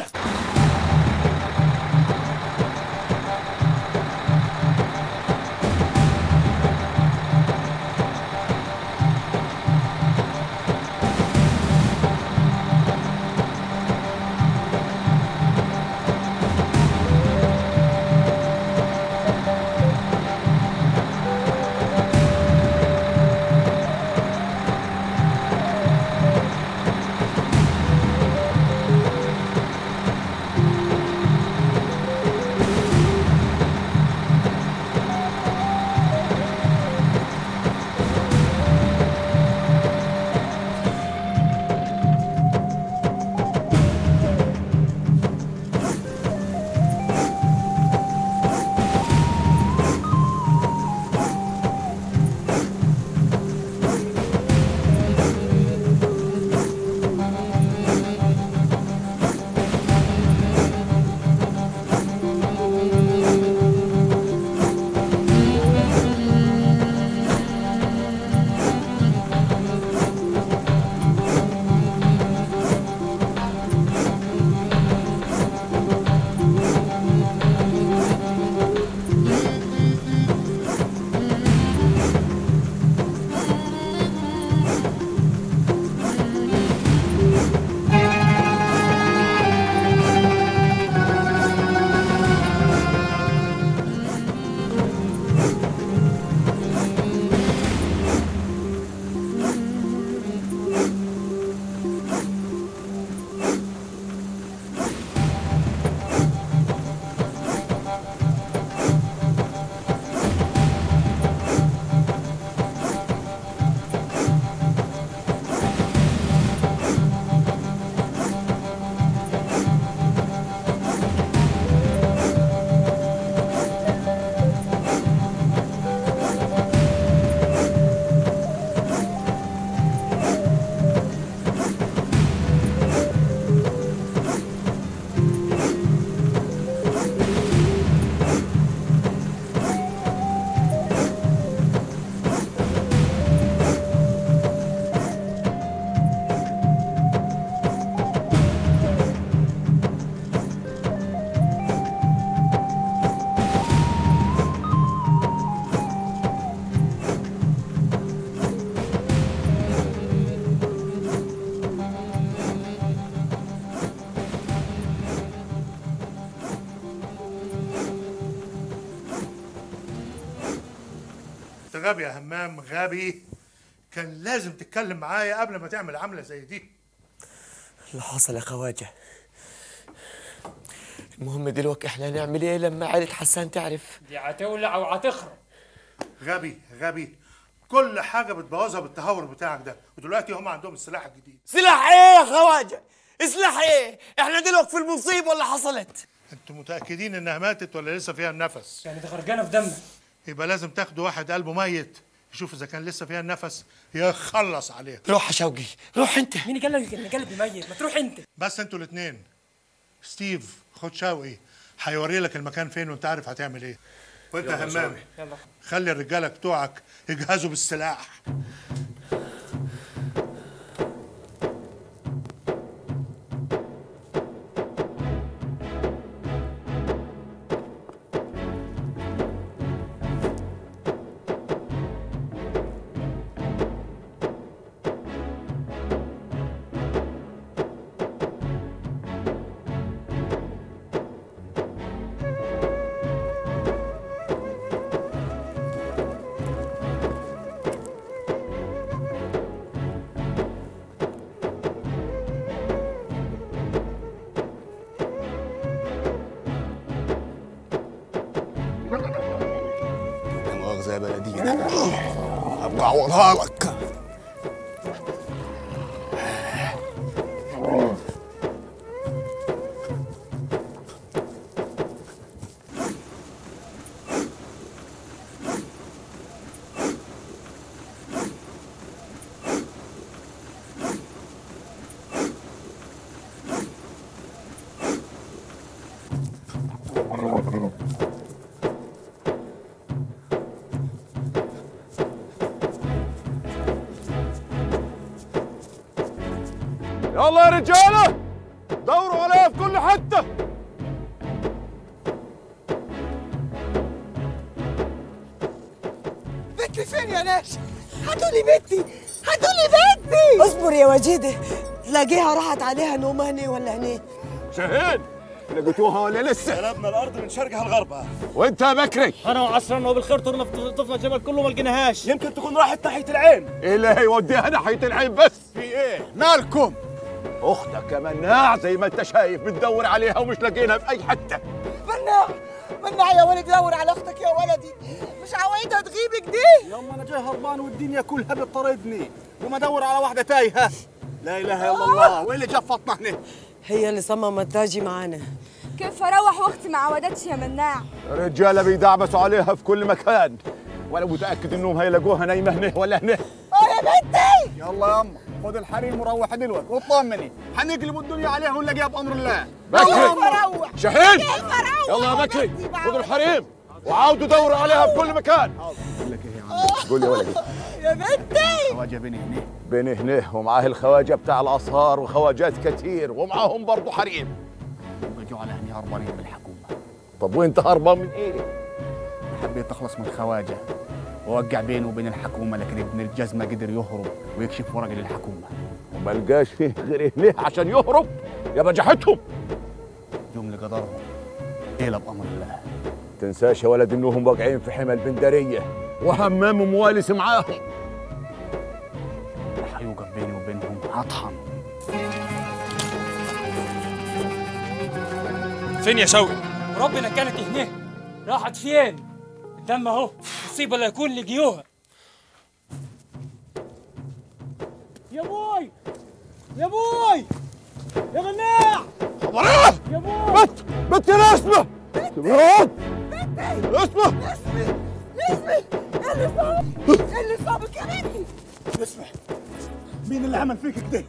غبي يا همام غبي كان لازم تتكلم معايا قبل ما تعمل عملة زي دي اللي حصل يا خواجه المهم دلوقتي احنا هنعمل ايه لما عيلة حسان تعرف دي هتولع وهتخرب غبي غبي كل حاجة بتبوظها بالتهور بتاعك ده ودلوقتي هم عندهم السلاح الجديد سلاح ايه يا خواجه سلاح ايه احنا دلوقتي في المصيبه اللي حصلت انتوا متأكدين انها ماتت ولا لسه فيها النفس كانت غرقانه في دمها يبقى لازم تاخدوا واحد قلبه ميت يشوف اذا كان لسه فيها النفس يخلص عليها روح يا شوقي روح انت مين قال لك ان قلبي ميت ما تروح انت بس انتوا الاثنين ستيف خد شوقي هيوري لك المكان فين وانت عارف هتعمل ايه وانت يلا يا يا همام شوقي، يلا. خلي الرجاله بتوعك يجهزوا بالسلاح لا مؤاخذة يا بلدينا ابقى اعوضها لك يلا يا رجاله دوروا عليها في كل حته بنتي فين يا ناس هاتوا لي بنتي هاتوا لي بنتي اصبر يا وجيده تلاقيها راحت عليها نوم هني ولا هني شاهين لقيتوها ولا لسه؟ قلبنا الارض من شرقها لغربها وانت يا بكري انا وعصرنا وبالخير طرنا في طفنا الجبل كله ما لقيناهاش يمكن تكون راحت ناحيه العين ايه اللي هيوديها ناحيه العين بس في ايه مالكم اختك يا مناع زي ما انت شايف بتدور عليها ومش لاقينها في اي حته مناع مناع يا ولدي دور على اختك يا ولدي مش عوايدها تغيب كده يما انا جاي هربان والدنيا كلها بتطاردني وما ادور على واحده تايهه لا اله الا الله وايه اللي جفطنا هنا هي اللي صممت تاجي معانا كيف اروح واختي ما عودتش يا مناع الرجاله بيدعبسوا عليها في كل مكان وانا متاكد انهم هيلاقوها نايمه هنا ولا هنا اه يا بنتي يلا يما خد الحريم وروح دلوقتي واطمني هنقلب الدنيا عليها ونلاقيها بامر الله بكري اروح شاهين يلا يا بكري خدوا الحريم وعاودوا دوروا عليها في كل مكان قول يا ولدي يا بنتي خواجه بني هنا بين هنا ومعاه الخواجه بتاع الاصهار وخواجات كتير ومعاهم برضه حريم رجعوا على هني هربانين من الحكومه طب وانت هربان من ايه؟ حبيت اخلص من الخواجه ووقع بينه وبين الحكومه لكن ابن الجزمه قدر يهرب ويكشف ورق للحكومه وما لقاش فيه غير هنا عشان يهرب يا بجحتهم يوم لقدرهم ليله بامر الله تنساش يا ولد انهم واقعين في حمى البندريه وهمام موالس معاهم هيوقف بيني وبينهم هطحن فين يا شوقي ربنا كانت هنا راحت فين الدم اهو مصيبه لا يكون لقيوها يا بوي يا بوي يا مناع يا بوي بت بت يا نسمه بت اسمه نسمي ايه اللي صاب ايه اللي صابك يا بنتي اسمع مين اللي عمل فيك كده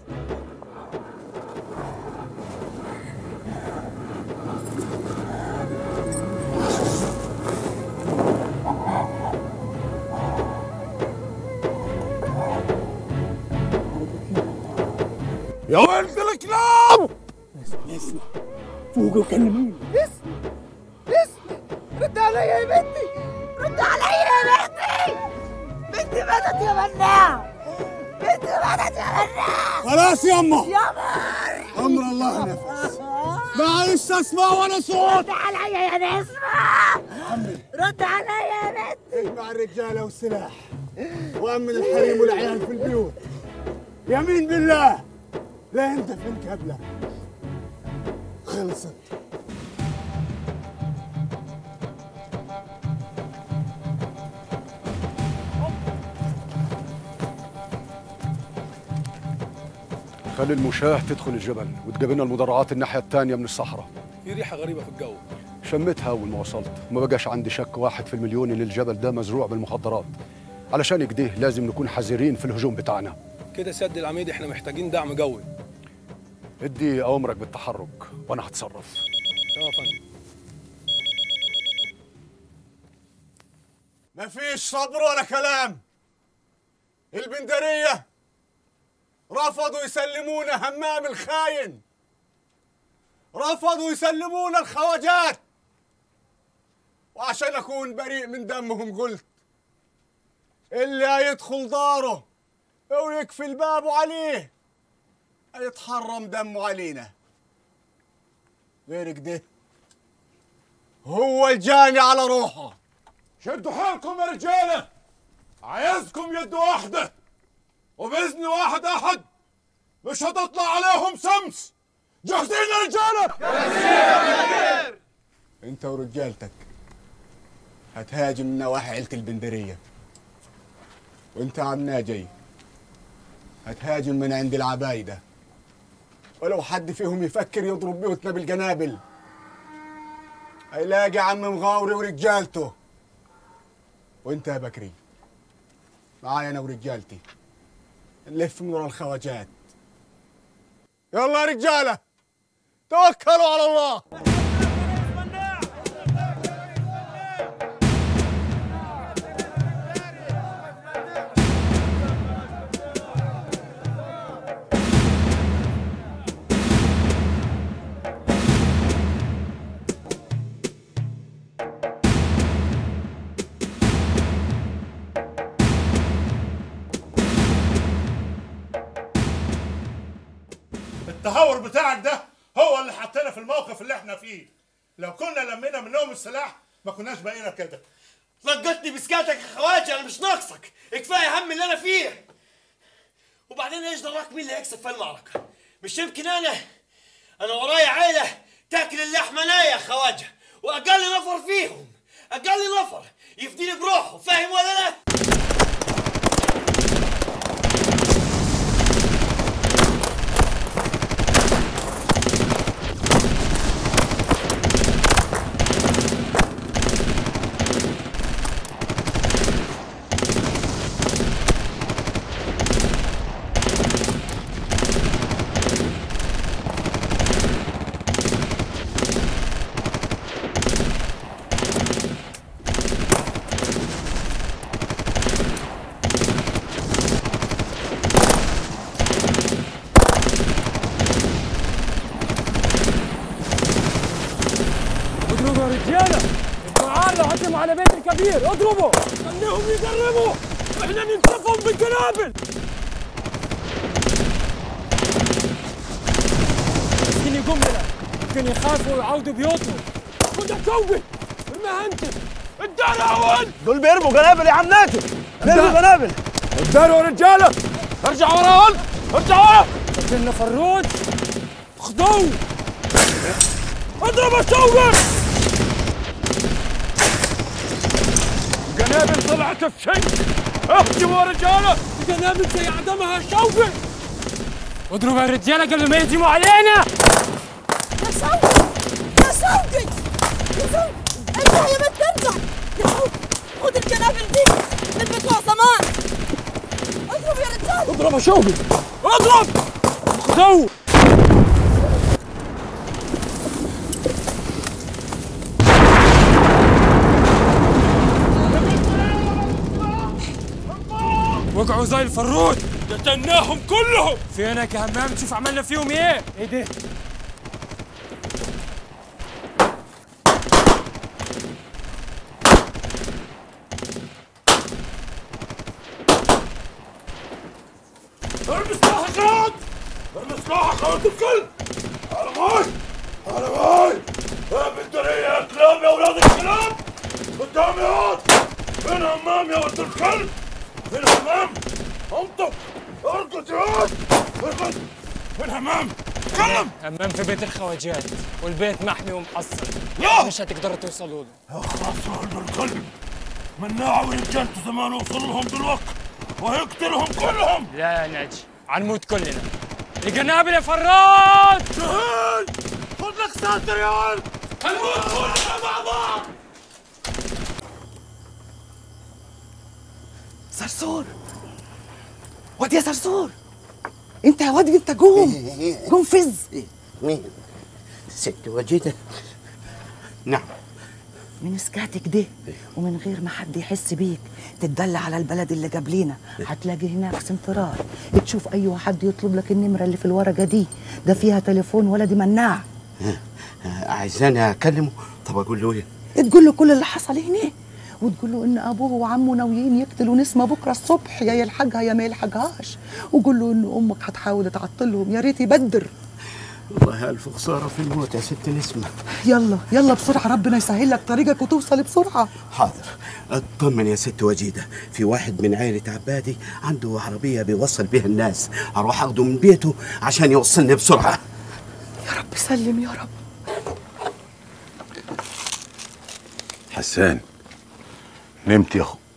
يا ولد الكلاب اسمع فوقوا كلموني اسمي اسمي رد عليا يا بنتي رد عليا يا بنتي بنتي ماتت يا مناع بنتي ماتت يا مناع خلاص يما يا مر امر الله نفس معلش اسمع وانا صوت رد عليا يا نسمة رد عليا يا بنتي اجمع الرجاله والسلاح وامن الحريم والعيال في البيوت يمين بالله لا انت في الكبله خلصت خلي المشاة تدخل الجبل وتقابلنا المدرعات الناحية الثانية من الصحراء في ريحه غريبه في الجو شميتها أول ما وصلت وما بقاش عندي شك واحد في المليون إن الجبل ده مزروع بالمخدرات علشان كده لازم نكون حذرين في الهجوم بتاعنا كده سد العميد احنا محتاجين دعم جوي ادي أوامرك بالتحرك وأنا هتصرف تمام يا فندم مفيش صبر ولا كلام البندرية رفضوا يسلمونا همام الخاين رفضوا يسلمونا الخواجات وعشان أكون بريء من دمهم قلت اللي هيدخل داره ويقفل بابه عليه هيتحرم دمه علينا غير كده هو الجاني على روحه شدوا حيلكم يا رجاله عايزكم يد واحده وباذن واحد احد مش هتطلع عليهم شمس جاهزين يا رجاله انت ورجالتك هتهاجم من نواحي عيلة البندرية وانت عم ناجي هتهاجم من عند العبايدة ولو حد فيهم يفكر يضرب بيوتنا بالجنابل هيلاقي عم مغاوري ورجالته وانت يا بكري معايا انا ورجالتي نلف من ورا الخواجات يلا يا رجاله توكلوا على الله التهور بتاعك ده هو اللي حطينا في الموقف اللي احنا فيه لو كنا لمينا منهم السلاح ما كناش بقينا كده لقطني بسكاتك يا خواجه انا مش ناقصك كفايه هم اللي انا فيه وبعدين ايش دراك مين اللي هيكسب في المعركه مش يمكن انا انا ورايا عيله تاكل اللحمه نايه يا خواجه واقل نفر فيهم اقل نفر يفديني بروحه فاهم ولا لا اضربوا يا رجاله الدعاء لو هجموا على بيت الكبير اضربوا خليهم يقربوا احنا ننسفهم بالقنابل يمكن يقوم لنا يمكن يخافوا ويعودوا بيوتهم خد كوي ما انت الدار اول دول بيرموا قنابل يا عم ناجي بيرموا قنابل الدار يا رجاله ارجع ورا ارجع ورا لكن فروج خدوه اضرب يا شوقي القنابل طلعت في شنك اهجموا يا رجاله القنابل زي عدمها شوقي اضربوا يا رجاله قبل ما يهجموا علينا يا شوقي يا شوقي يا شوقي ارجع يا بنت ارجع يا شوقي خد القنابل دي من بتوع زمان اضرب يا رجال اضرب يا شوقي اضرب خدوه وقعوا زي الفروج قتلناهم كلهم فينك يا همام تشوف عملنا فيهم ايه ايه ده ارمي سلاحك يا واد ارمي سلاحك يا ولد الكلب على معاي على معاي يا بندرية يا كلاب يا ولاد الكلاب قدامي يا واد فين همام يا ولد الكلب فين الحمام؟ انطق ارقد يا واد ارقد فين الحمام؟ تكلم همام في بيت الخواجات والبيت محمي ومحصن لا. مش هتقدروا توصلوا له اخلص قلب الكلب مناع ورجالته زمان وصل لهم دلوقتي وهيقتلهم كلهم لا يا ناجي هنموت كلنا القنابل يا فراج شهيد خد لك ساتر يا ولد هنموت كلنا مع بعض صرصور واد يا صرصور انت يا واد انت قوم قوم فز مين ست وجيده نعم من سكاتك دي ومن غير ما حد يحس بيك تتدلى على البلد اللي قبلينا هتلاقي هناك سنترال تشوف اي حد يطلب لك النمره اللي في الورقه دي ده فيها تليفون ولدي مناع عايزاني اكلمه طب اقول له ايه تقول له كل اللي حصل هنا وتقول له ان ابوه وعمه ناويين يقتلوا نسمه بكره الصبح يا يلحقها يا ما يلحقهاش وقول له ان امك هتحاول تعطلهم يا ريت يبدر والله الف خساره في الموت يا ست نسمه يلا يلا بسرعه ربنا يسهل لك طريقك وتوصل بسرعه حاضر اطمن يا ست وجيده في واحد من عائله عبادي عنده عربيه بيوصل بيها الناس اروح اخده من بيته عشان يوصلني بسرعه يا رب سلم يا رب حسان نمت يا اخو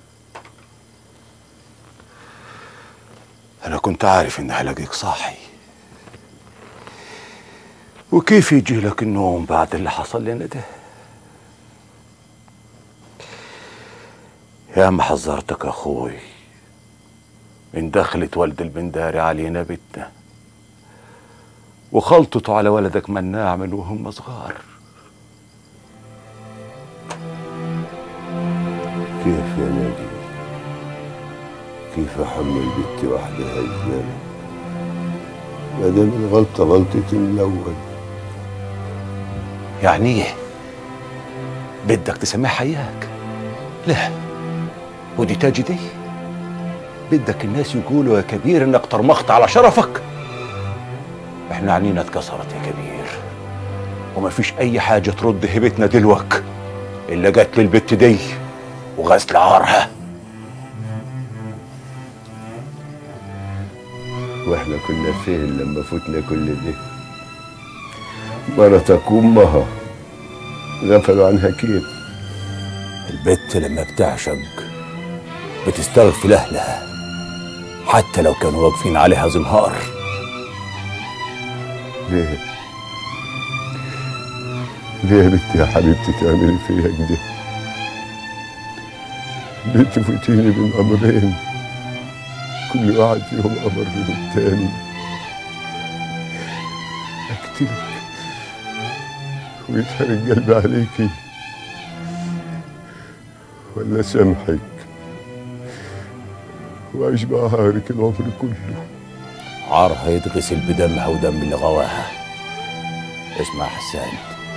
انا كنت عارف اني هلاقيك صاحي وكيف يجي لك النوم بعد اللي حصل لنا ده يا ما حذرتك اخوي من دخلة والد البنداري علينا بيتنا وخلطته على ولدك مناع من وهم صغار كيف يا نادي كيف احمل بنتي وحدها الذنب ما دام الغلطه غلطتي من الاول يعني ايه بدك تسميها حياك لا ودي تاجي دي بدك الناس يقولوا يا كبير انك طرمخت على شرفك احنا عنينا اتكسرت يا كبير وما فيش اي حاجه ترد هبتنا دلوك الا جت للبت دي وغسل عارها واحنا كنا فين لما فتنا كل ده مرتك وامها غفلوا عنها كيف البت لما بتعشق بتستغفل اهلها حتى لو كانوا واقفين عليها زمهار ليه ليه يا بنتي يا حبيبتي تعملي فيا كده ليه تفوتيني بين امرين كل واحد فيهم امر من التاني اقتلك ويتحرق قلبي عليكي ولا سامحك واعيش بعهارك العمر كله عارها يتغسل بدمها ودم اللي غواها اسمع يا حسان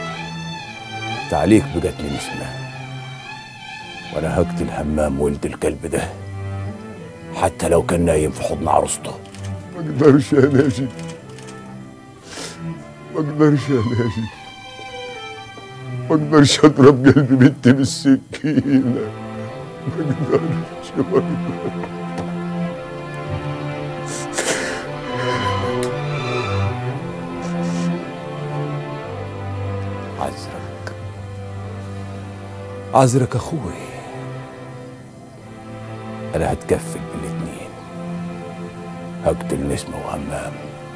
تعليق بقتل نسمة وانا هقتل همام ولد الكلب ده حتى لو كان نايم في حضن عروسته ما اقدرش يا ناجي ما اقدرش يا ناجي ما اقدرش اضرب قلبي بنتي بالسكينه ما اقدرش ما اقدرش عذرك عذرك اخوي انا هتكفل بالاتنين هقتل نسمة وهمام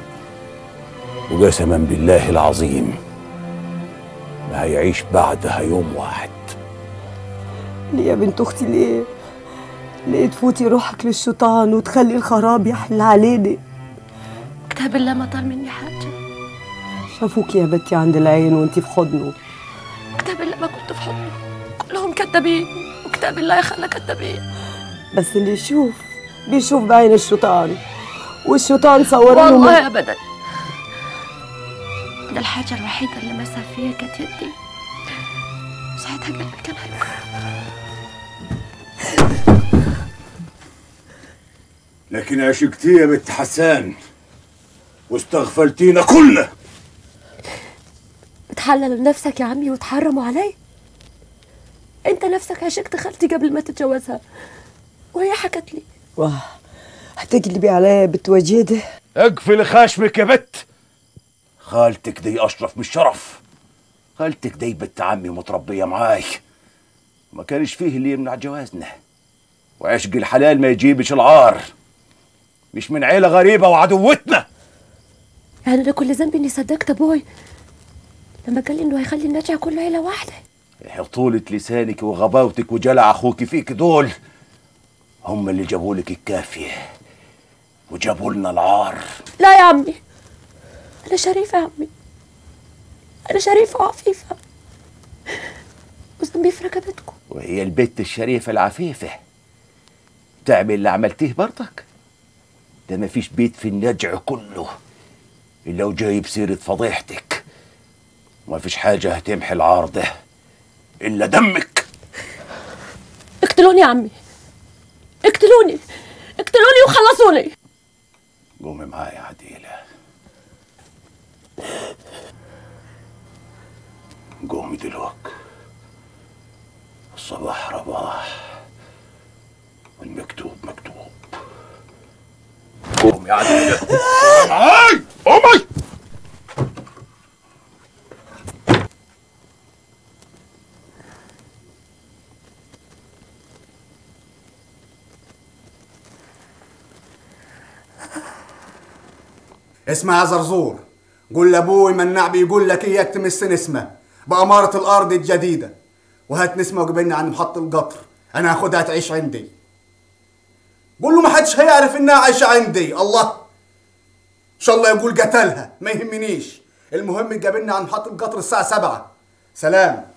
وقسما بالله العظيم ما هيعيش بعدها يوم واحد ليه يا بنت اختي ليه ليه تفوتي روحك للشيطان وتخلي الخراب يحل علينا كتاب الله ما طال مني حاجة شافوك يا بنتي عند العين وانتي في حضنه كتاب الله ما كنت في حضنه كلهم كذابين وكتاب الله يخلى كذابين بس اللي يشوف بيشوف بعين الشيطان والشيطان صور له والله من- ابدا ده الحاجة الوحيدة اللي مسح فيها كانت يدي ساعتها قلبي كان هيكون لكن عشقتي يا بنت حسان واستغفلتينا كلنا بتحلل لنفسك يا عمي وتحرموا علي انت نفسك عشقت خالتي قبل ما تتجوزها وهي حكت لي واه هتقلبي عليا يا بنت وجيده اقفل خشمك يا بت خالتك دي اشرف من الشرف خالتك دي بنت عمي متربيه معاي ما كانش فيه اللي يمنع جوازنا وعشق الحلال ما يجيبش العار مش من عيله غريبه وعدوتنا يعني انا كل ذنبي اني صدقت ابوي لما قال لي انه هيخلي النجع كله عيله واحده يا طولة لسانك وغباوتك وجلع اخوك فيك دول هم اللي جابوا لك الكافيه وجابوا لنا العار لا يا عمي انا شريفه يا عمي انا شريفه وعفيفه وذنبي في رقبتكم وهي البت الشريفة العفيفة تعمل اللي عملتيه برضك ده مفيش بيت في النجع كله إلا وجايب سيرة فضيحتك ومفيش حاجة هتمحي العار ده إلا دمك اقتلوني يا عمي اقتلوني اقتلوني وخلصوني قومي معايا عديلة قومي دلوقتي الصباح رباح والمكتوب مكتوب قومي يا عديلة قومي معاي قومي اسمع يا زرزور قول لابوي مناع بيقول لك اياك تمس نسمه بأمارة الأرض الجديدة وهات نسمة وقبلنا عن محط القطر أنا هاخدها تعيش عندي قول له ما حدش هيعرف إنها عايشة عندي الله إن شاء الله يقول قتلها ما يهمنيش المهم تقابلنا عن محط القطر الساعة سبعة سلام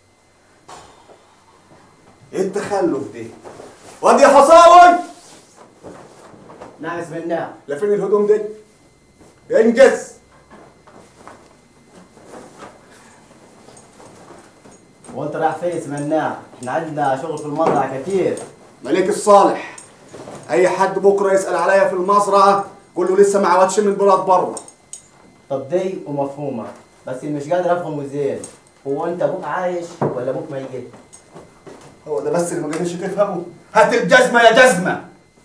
ايه التخلف دي وادي يا حصاوي نعم اسم الله لفين الهدوم دي انجز وانت رايح فين اسم الله احنا عندنا شغل في المزرعه كتير مليك الصالح اي حد بكره يسال عليا في المزرعه قول له لسه ما عودش من البلاد بره طب دي ومفهومه بس اللي مش قادر افهمه زين هو انت ابوك عايش ولا ابوك ميت هو ده بس اللي ما قدرش تفهمه هات الجزمه يا جزمه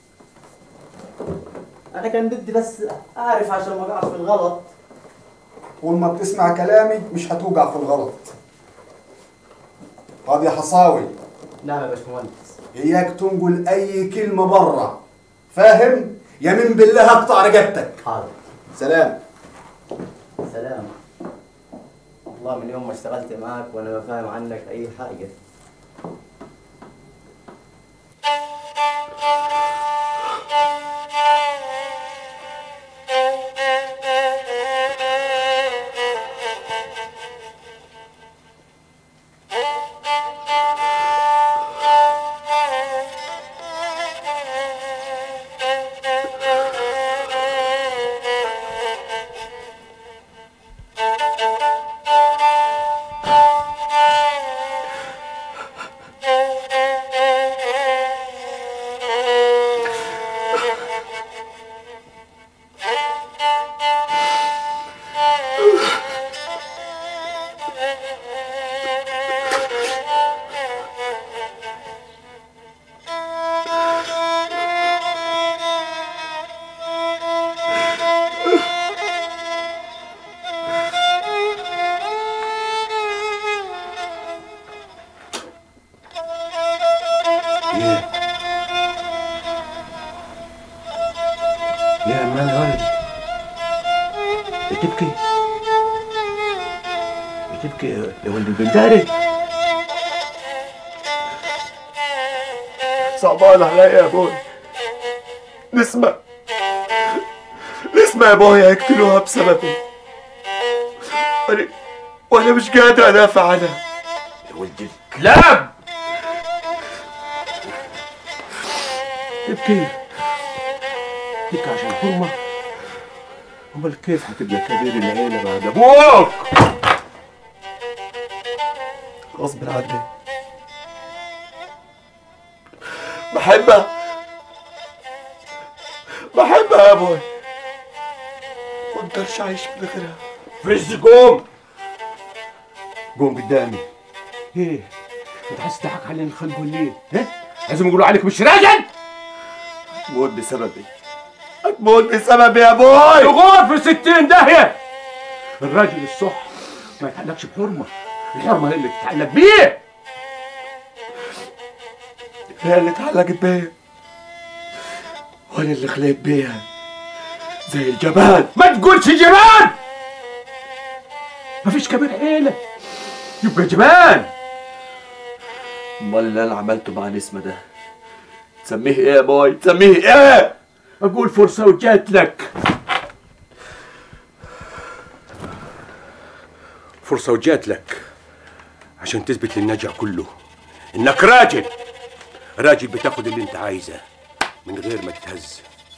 انا كان بدي بس اعرف عشان ما اقعش في الغلط طول ما بتسمع كلامي مش هتوقع في الغلط طب يا حصاوي نعم يا باشمهندس اياك تنقل اي كلمه بره فاهم يمين بالله اقطع رقبتك حاضر سلام سلام والله من يوم ما اشتغلت معاك وانا ما فاهم عنك اي حاجه يا أمان يا ولدي بتبكي بتبكي يا ولد البنداري صعبان عليا يا ابوي نسمة نسمة يا ابوي هيقتلوها بسببي وانا وانا مش قادر ادافع عنها يا ولد الكلاب تبكي تبكي عشان حرمة امال كيف هتبقى كبير العيلة بعد ابوك غصب عني بحبها بحبها يا ابوي ما اقدرش اعيش من غيرها فز قوم قوم قدامي ايه انت عايز تضحك علينا الخلق والليل ها لازم يقولوا عليك مش راجل هتموت بسببي هتموت بسببي يا ابوي تغور في ستين داهية الراجل الصح ما يتعلقش بحرمة الحرمة هي اللي تتعلق بيه هي اللي اتعلقت بيا وانا اللي خليت بيها زي الجبان ما تقولش جبان مفيش كبير عيلة يبقى جبان امال اللي انا عملته مع نسمة ده تسميه ايه يا بوي تسميه ايه اقول فرصة وجات لك فرصة وجات لك عشان تثبت للنجع كله انك راجل راجل بتاخد اللي انت عايزه من غير ما تتهز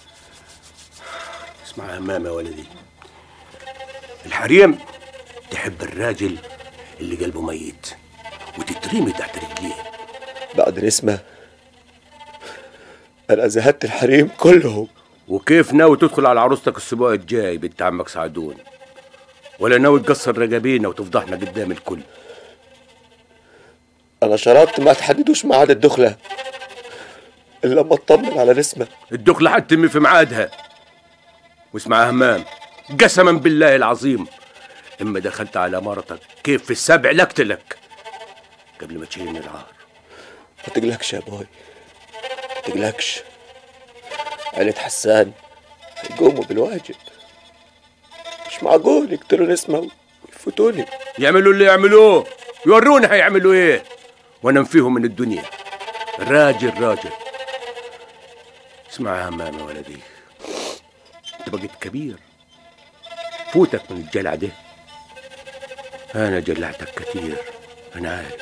اسمع يا همام يا ولدي الحريم تحب الراجل اللي قلبه ميت وتترمي تحت رجليه بعد نسمة انا زهدت الحريم كلهم وكيف ناوي تدخل على عروستك الاسبوع الجاي بنت عمك سعدون ولا ناوي تكسر رقابينا وتفضحنا قدام الكل انا شرطت ما تحددوش ميعاد الدخلة الا لما اطمن على نسمة الدخلة حتتم في ميعادها واسمع يا همام قسما بالله العظيم اما دخلت على مرتك كيف في السبع لقتلك قبل ما تشيلني العار ما تقلقش يا بوي ما تقلقش عيلة حسان هيقوموا بالواجب مش معقول يقتلوا نسمة ويفوتوني يعملوا اللي يعملوه يورونا هيعملوا ايه وانا فيهم من الدنيا راجل راجل اسمع يا همام يا ولدي انت بقيت كبير فوتك من الجلع ده انا جلعتك كتير انا عارف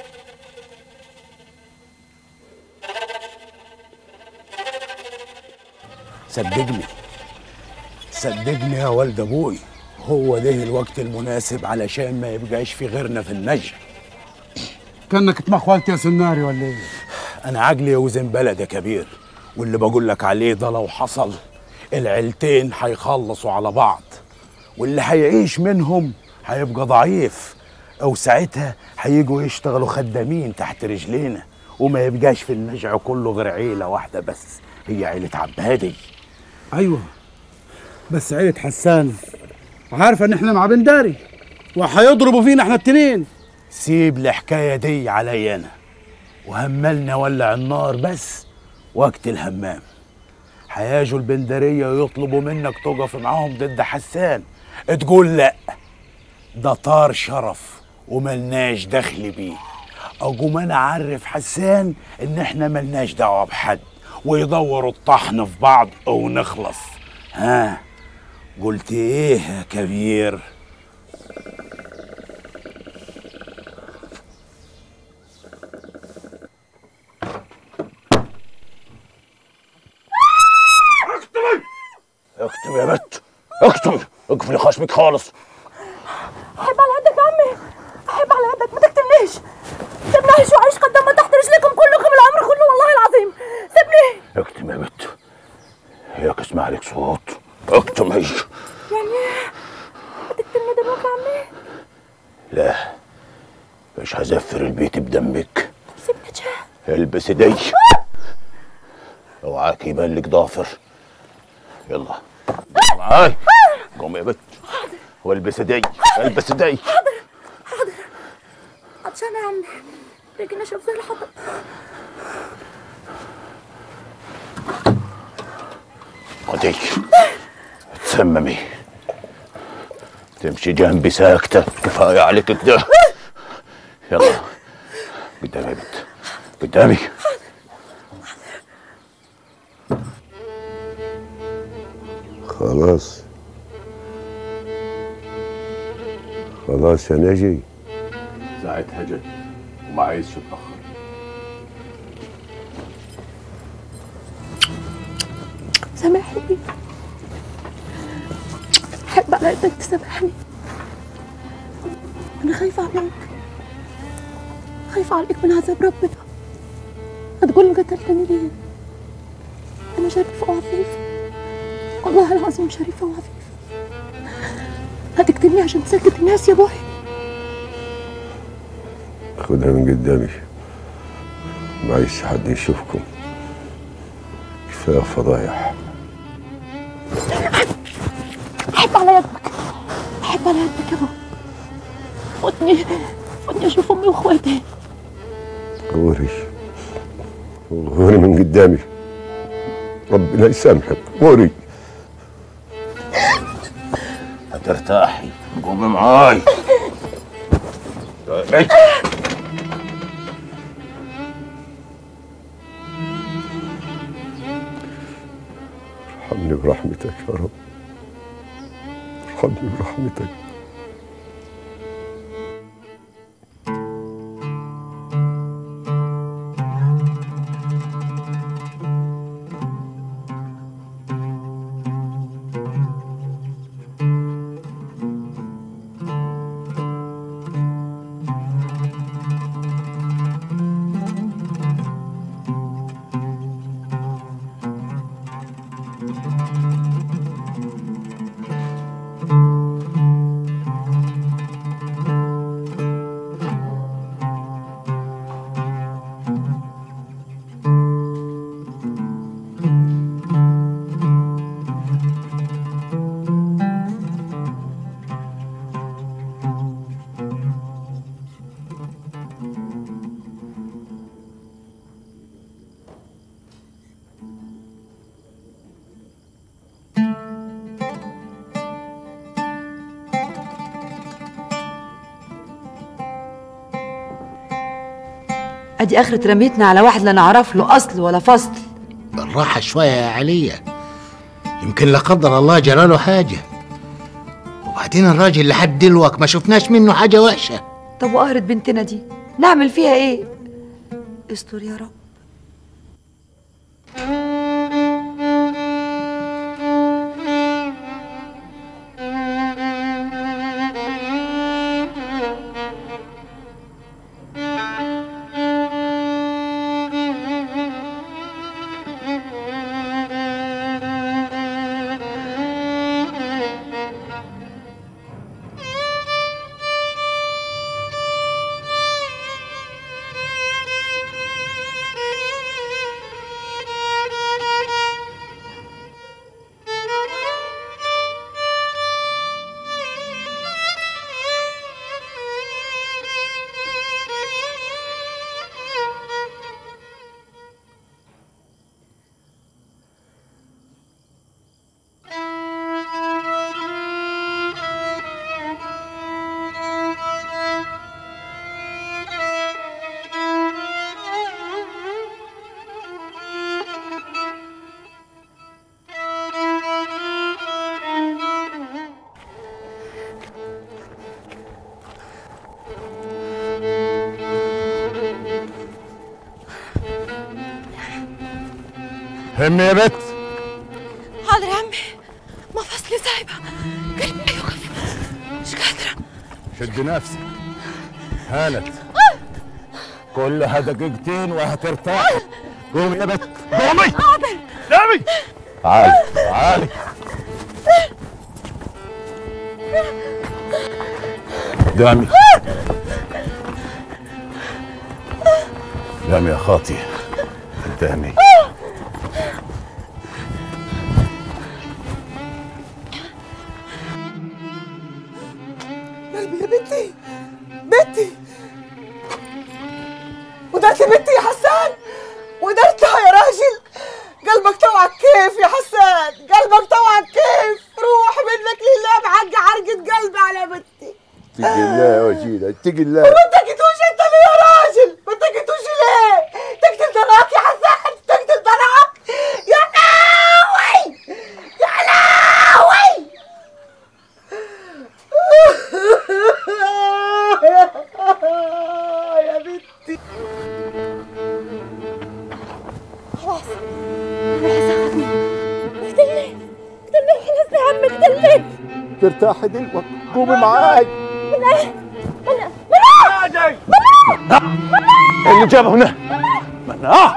صدقني صدقني يا والد ابوي هو ده الوقت المناسب علشان ما يبقاش في غيرنا في النجع كانك اتمخولت يا سناري ولا ايه؟ انا عقلي يوزن بلد يا كبير واللي بقول لك عليه ده لو حصل العيلتين هيخلصوا على بعض واللي هيعيش منهم هيبقى ضعيف او ساعتها هيجوا يشتغلوا خدامين تحت رجلينا وما يبقاش في النجع كله غير عيله واحده بس هي عيله عبادي ايوه بس عيلة حسان عارفة ان احنا مع بنداري وهيضربوا فينا احنا التنين سيب الحكايه دي عليا انا وهملنا ولع النار بس وقت الهمام هياجوا البندرية يطلبوا منك تقف معاهم ضد حسان تقول لا ده طار شرف وملناش دخل بيه اقوم انا اعرف حسان ان احنا ملناش دعوه بحد ويدوروا الطحن في بعض ونخلص ها قلت ايه يا كبير اكتب يا بت اكتب اقفلي خشمك خالص احب على قدك يا عمي احب على قدك ما تقتلنيش سيبني اعيش واعيش قدام تحت رجليكم كلكم العمر كله والله العظيم سيبني اكتم يا بت هيك اسمع لك صوت اكتم هي يعني هتقتلني دلوقتي يا عمي لا مش هزفر البيت بدمك سيبني اتشاه البس دي اوعاك يبان لك ضافر يلا قومي معاي قومي يا بت والبس دي البس دي حاضر عطشانة يا عمي لكن اشرب زي الحطب خدي تسممي تمشي جنبي ساكتة كفاية عليك كده يلا قدامي يا بت قدامي خلاص خلاص يا نجي ساعتها جت وما عايزش اتاخر سامحني احب على قدك تسامحني انا خايفة عليك خايفة عليك من عذاب ربنا هتقول قتلتني ليه انا شريفة وعفيفة والله العظيم شريفة وعفيفة هتقتلني عشان تسكت الناس يا بوي خدها من قدامي ما عايز حد يشوفكم كفايه فضايح احب على يدك احب على يدك يا ابو فوتني فوتني اشوف امي واخواتي غوري غوري من قدامي ربنا يسامحك غوري هترتاحي قومي معاي إيه؟ ارحمني برحمتك يا رب ارحمني برحمتك ادي اخرة رميتنا على واحد لا نعرف له اصل ولا فصل بالراحة شوية يا علية يمكن لا قدر الله جراله حاجة وبعدين الراجل لحد دلوقتي ما شفناش منه حاجة وحشة طب وقهرة بنتنا دي نعمل فيها ايه استر يا رب همي يا بت حاضر يا عمي مفاصلي سايبة قلبي يوقف مش قادرة شد نفسك هانت كلها دقيقتين وهترتاح قومي يا بت قومي حاضر قومي تعالي تعالي قدامي قدامي يا خاطي قدامي قلبي يا بنتي بنتي ودرت بنتي يا حسان ودرتها يا راجل قلبك توعك كيف يا حسان قلبك توعك كيف روح منك لله بحق عرقة قلبي على بنتي اتقي الله يا وسيلة اتقي الله ما تقتلوش انت ليه يا راجل ما تقتلوش ليه تقتل ضناك يا حسان تقتل ضناك يا ناوي يا ناوي يا بنتي خلاص اقتلني اقتلني خلاص يا عم اقتلني ترتاحي دلوقتي قومي معاي منى منى منى منى اللي جابه هنا مناه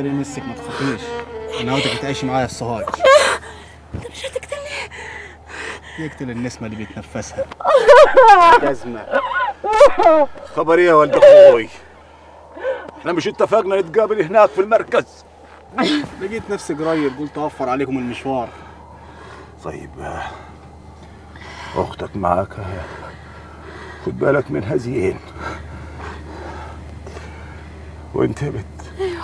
يمسك ما تخافيش انا عاوزك تعيشي معايا الصهاج انت مش هتقتلني يقتل النسمه اللي بيتنفسها جزمة خبر ايه يا ولد اخوي احنا مش اتفقنا نتقابل هناك في المركز لقيت نفسي قريب قلت اوفر عليكم المشوار طيب اختك معاك خد بالك من هزين وانت يا بت ايوه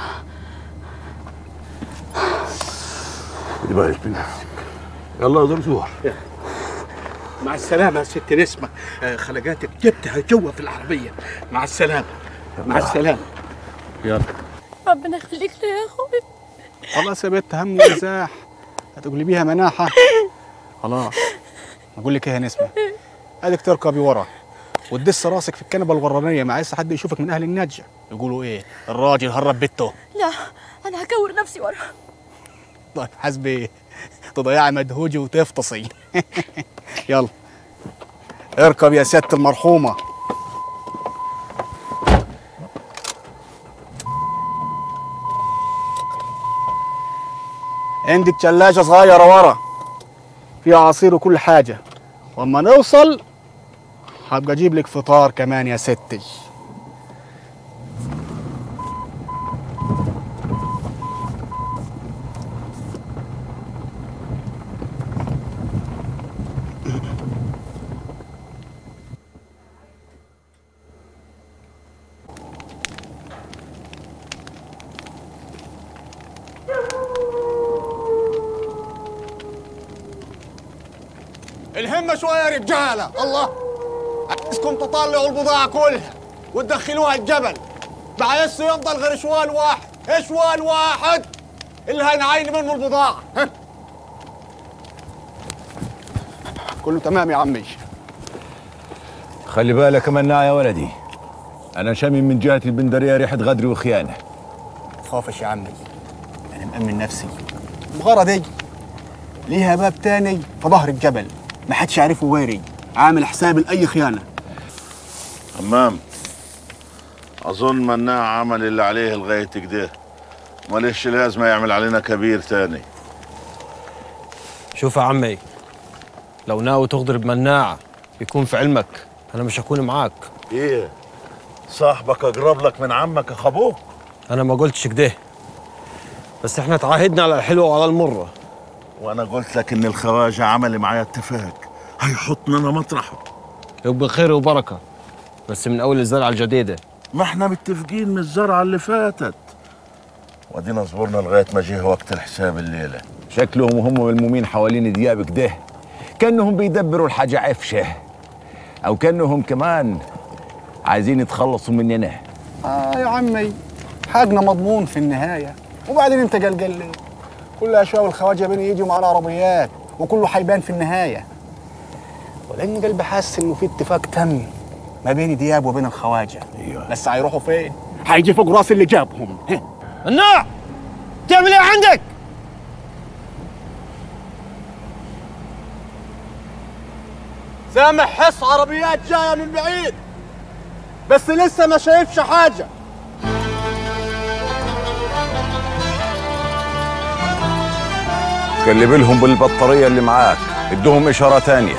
خد بالك من نفسك يلا يا زرزور مع السلامة يا ست نسمة آه، خلقاتك جبتها جوا في العربية مع السلامة مع السلامة يلا ربنا يخليك لي يا اخوي خلاص يا بت هم ومزاح هتقلبيها مناحة خلاص اقول لك ايه يا نسمة اديك تركبي ورا وتدس راسك في الكنبة الورانية ما عايز حد يشوفك من اهل النجع يقولوا ايه الراجل هرب بيته لا انا هكور نفسي ورا طيب حسبي تضيعي مدهوجي وتفطسي يلا اركب يا ست المرحومة عندك ثلاجة صغيرة ورا فيها عصير وكل حاجة واما نوصل هبقى اجيب لك فطار كمان يا ستي الهمة شوية يا رجالة الله عايزكم تطلعوا البضاعة كلها وتدخلوها الجبل ما عايزش يفضل غير شوال واحد شوال واحد اللي هنعين منه البضاعة ها؟ كله تمام يا عمي خلي بالك مناع يا ولدي انا شامم من جهه البندريه ريحه غدر وخيانه خافش يا عمي انا مأمن نفسي المغارة دي ليها باب تاني في ظهر الجبل ما حدش يعرفه غيري عامل حسابي لأي خيانة همام أظن مناع عمل اللي عليه لغاية كده ماليش لازمة يعمل علينا كبير تاني شوف يا عمي لو ناوي تغدر بمناعة يكون في علمك أنا مش هكون معاك إيه صاحبك أقرب لك من عمك أخابوك أنا ما قلتش كده بس احنا تعاهدنا على الحلوة وعلى المرة وأنا قلت لك إن الخواجة عمل معايا اتفاق هيحطني أنا مطرحه يبقى خير وبركة بس من أول الزرعة الجديدة ما احنا متفقين من الزرعة اللي فاتت ودينا صبرنا لغاية ما جه وقت الحساب الليلة شكلهم وهم ملمومين حوالين دياب كده كانهم بيدبروا الحاجه عفشه او كانهم كمان عايزين يتخلصوا مننا آه يا عمي حقنا مضمون في النهاية وبعدين انت قلقل ليه كل أشواء والخواجة بين يجوا مع العربيات وكله حيبان في النهاية ولأن قلبي حاسس إنه في اتفاق تم ما بين دياب وبين الخواجة أيوة. بس هيروحوا فين؟ هيجي فوق راس اللي جابهم مناع تعمل ايه عندك؟ سامح حس عربيات جايه من بعيد بس لسه ما شايفش حاجه كلم لهم بالبطاريه اللي معاك ادوهم اشاره تانية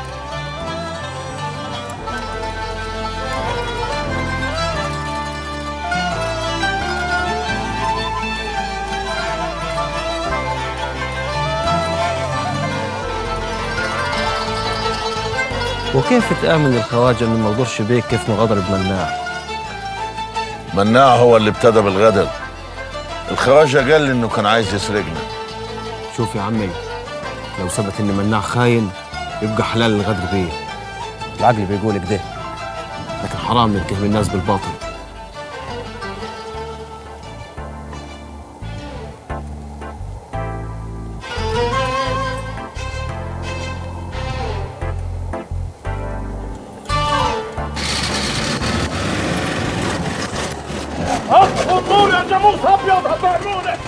وكيف تآمن الخواجة إنه ما يغدرش بيك كيف ما غدر بمناع مناع هو اللي ابتدى بالغدر الخواجة قال لي إنه كان عايز يسرقنا شوف يا عمي لو ثبت إن مناع خاين يبقى حلال الغدر بيه العقل بيقول كده لكن حرام نتهم الناس بالباطل النور يا جاموس ابيض هتعملوني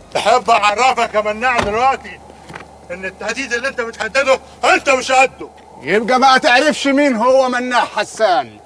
تحب أعرفك يا مناع دلوقتي إن التهديد اللي أنت بتهدده أنت مش قده يبقى ما تعرفش مين هو مناع حسان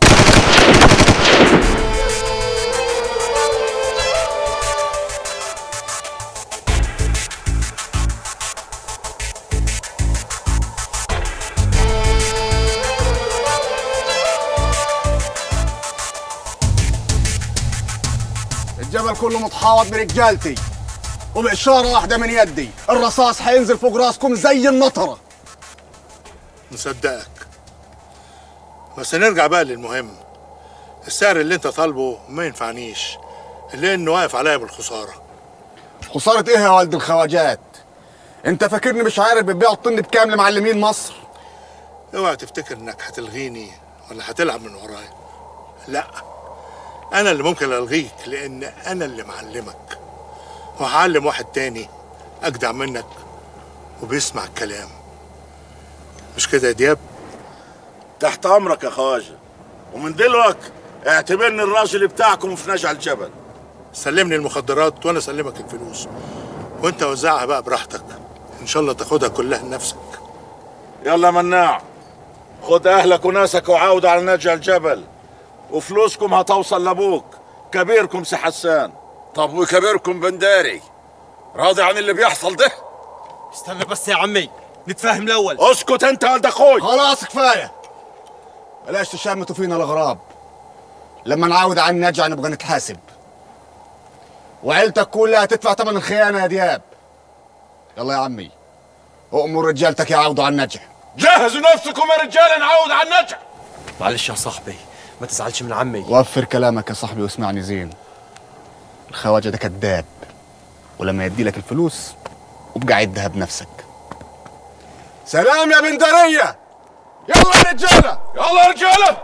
الجبل كله متحاوط برجالتي وبإشارة واحدة من يدي الرصاص هينزل فوق راسكم زي النطرة مصدقك بس نرجع بقى للمهم السعر اللي انت طالبه ما ينفعنيش لانه واقف عليا بالخساره خسارة ايه يا ولد الخواجات انت فاكرني مش عارف بتبيع الطن بكام لمعلمين مصر اوعى تفتكر انك هتلغيني ولا هتلعب من ورايا لا انا اللي ممكن الغيك لان انا اللي معلمك وهعلم واحد تاني اجدع منك وبيسمع الكلام مش كده يا دياب تحت امرك يا خواجه ومن دلوقت اعتبرني الراجل بتاعكم في نجع الجبل سلمني المخدرات وانا اسلمك الفلوس وانت وزعها بقى براحتك ان شاء الله تاخدها كلها لنفسك يلا مناع خد اهلك وناسك وعاود على نجع الجبل وفلوسكم هتوصل لابوك كبيركم سي حسان طب وكبيركم بنداري راضي عن اللي بيحصل ده استنى بس يا عمي نتفاهم الاول اسكت انت يا ولد اخوي خلاص كفاية بلاش تشمتوا فينا الغراب لما نعاود عن النجع نبغى نتحاسب وعيلتك كلها تدفع ثمن الخيانة يا دياب يلا يا عمي أؤمر رجالتك يعاودوا على النجع جهزوا نفسكم يا رجال نعود على النجع معلش يا صاحبي ما تزعلش من عمي وفر كلامك يا صاحبي واسمعني زين الخواجة ده كذاب ولما يدي لك الفلوس وابقى عدها بنفسك سلام يا بندرية يلا يا رجالة يلا يا رجاله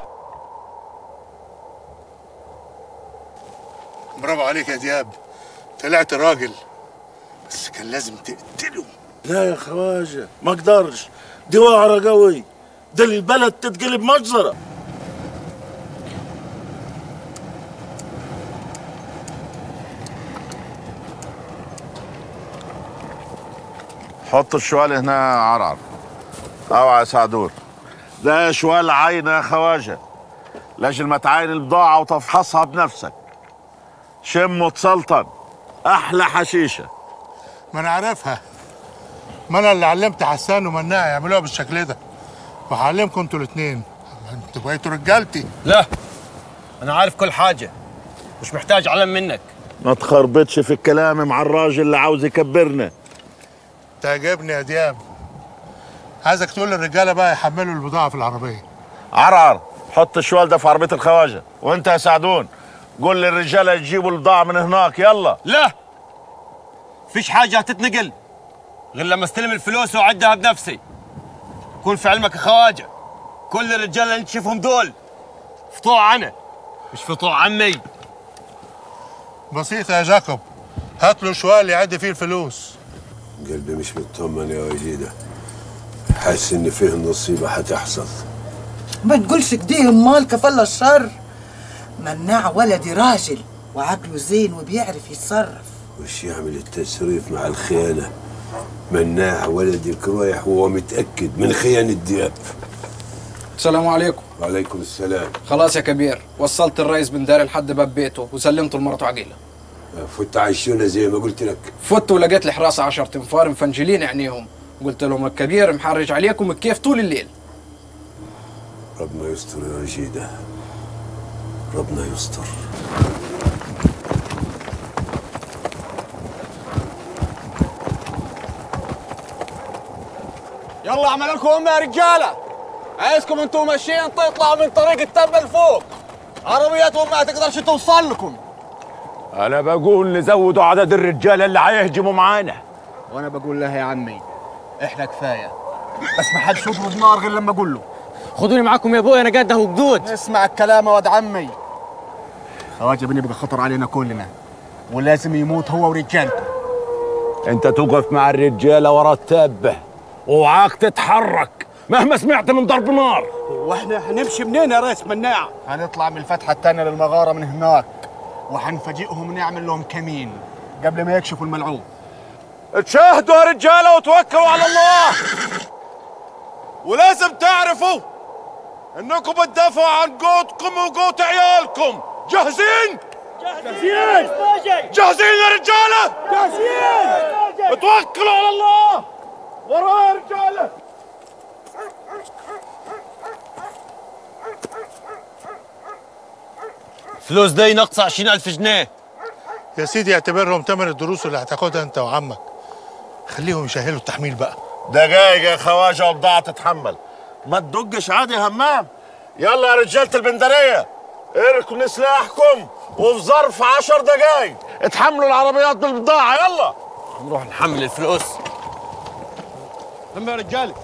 برافو عليك يا دياب طلعت راجل بس كان لازم تقتله لا يا خواجه ما اقدرش دي وعرة قوي ده البلد تتقلب مجزرة حط الشوال هنا يا عرعر اوعى يا سعدور ده شوال عاينة يا خواجة لاجل ما تعاين البضاعة وتفحصها بنفسك شم وتسلطن أحلى حشيشة ما انا عارفها ما انا اللي علمت حسان ومناع يعملوها بالشكل ده وهعلمكم انتوا الاثنين انتوا بقيتوا رجالتي لا انا عارف كل حاجه مش محتاج علم منك ما تخربطش في الكلام مع الراجل اللي عاوز يكبرنا تعجبني يا دياب عايزك تقول للرجاله بقى يحملوا البضاعه في العربيه عرعر حط الشوال ده في عربية الخواجة وانت يا سعدون قول للرجالة يجيبوا البضاعة من هناك يلا لا فيش حاجه هتتنقل غير لما استلم الفلوس واعدها بنفسي كون في علمك يا خواجه كل الرجال اللي انت تشوفهم دول فطوع انا مش فطوع عمي بسيطه يا جاكوب هات له شوال يعد فيه الفلوس قلبي مش مطمن يا وجيدة حاسس ان فيه نصيبة هتحصل ما تقولش كده امال كفل الشر مناع ولدي راجل وعقله زين وبيعرف يتصرف وش يعمل التسريف مع الخيانة مناع ولدك رايح وهو متأكد من خيانة دياب السلام عليكم وعليكم السلام خلاص يا كبير وصلت الرئيس بن داري لحد باب بيته وسلمته لمرته عقيله فت عايشونا زي ما قلت لك فت ولقيت لي حراسه 10 تنفار مفنجلين عينيهم قلت لهم الكبير محرج عليكم الكيف طول الليل ربنا يستر يا وجيدة ربنا يستر يلا اعمل لكم امه يا رجاله عايزكم انتم ماشيين تطلعوا من طريق التبه لفوق عربياتهم ما تقدرش توصل لكم انا بقول نزودوا عدد الرجاله اللي هيهجموا معانا وانا بقول لها يا عمي احنا كفايه بس ما حدش يضرب نار غير لما اقول له خدوني معاكم يا ابويا انا قاعد اهو جدود اسمع الكلام يا واد عمي خواجه بن يبقى خطر علينا كلنا ولازم يموت هو ورجالته انت توقف مع الرجاله ورا التبه اوعاك تتحرك مهما سمعت من ضرب نار واحنا هنمشي منين يا ريس مناع هنطلع من الفتحه الثانيه للمغاره من هناك وهنفاجئهم ونعمل لهم كمين قبل ما يكشفوا الملعوب تشاهدوا يا رجاله وتوكلوا على الله ولازم تعرفوا انكم بتدافعوا عن قوتكم وقوت عيالكم جاهزين؟ جاهزين جاهزين يا رجاله؟ جاهزين توكلوا على الله ورايا يا رجاله فلوس دي ناقصة 20000 جنيه يا سيدي اعتبرهم تمن الدروس اللي هتاخدها انت وعمك خليهم يسهلوا التحميل بقى دقايق يا خواجه وبضاعه تتحمل ما تدقش عادي يا همام يلا يا رجاله البندريه اركنوا سلاحكم وفي ظرف عشر دقايق اتحملوا العربيات بالبضاعه يلا نروح نحمل الفلوس لما يا رجالي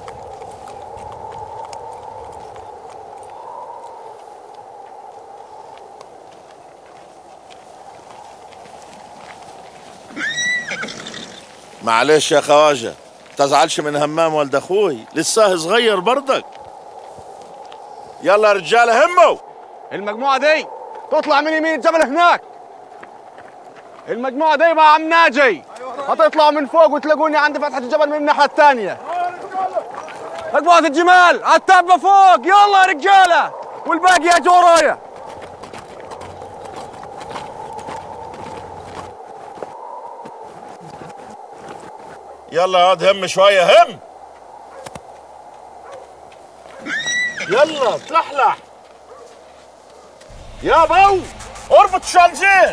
معلش يا خواجه تزعلش من همام ولد اخوي لسه صغير برضك يلا يا رجاله هموا المجموعة دي تطلع من يمين الجبل هناك المجموعة دي مع عم ناجي هتطلعوا من فوق وتلاقوني عند فتحة الجبل من الناحية الثانية مجموعة الجمال التابة فوق يلا يا رجالة والباقي يجوا ورايا يلا يا واد هم شويه هم يلا تلحلح يا بو اربط الشالجين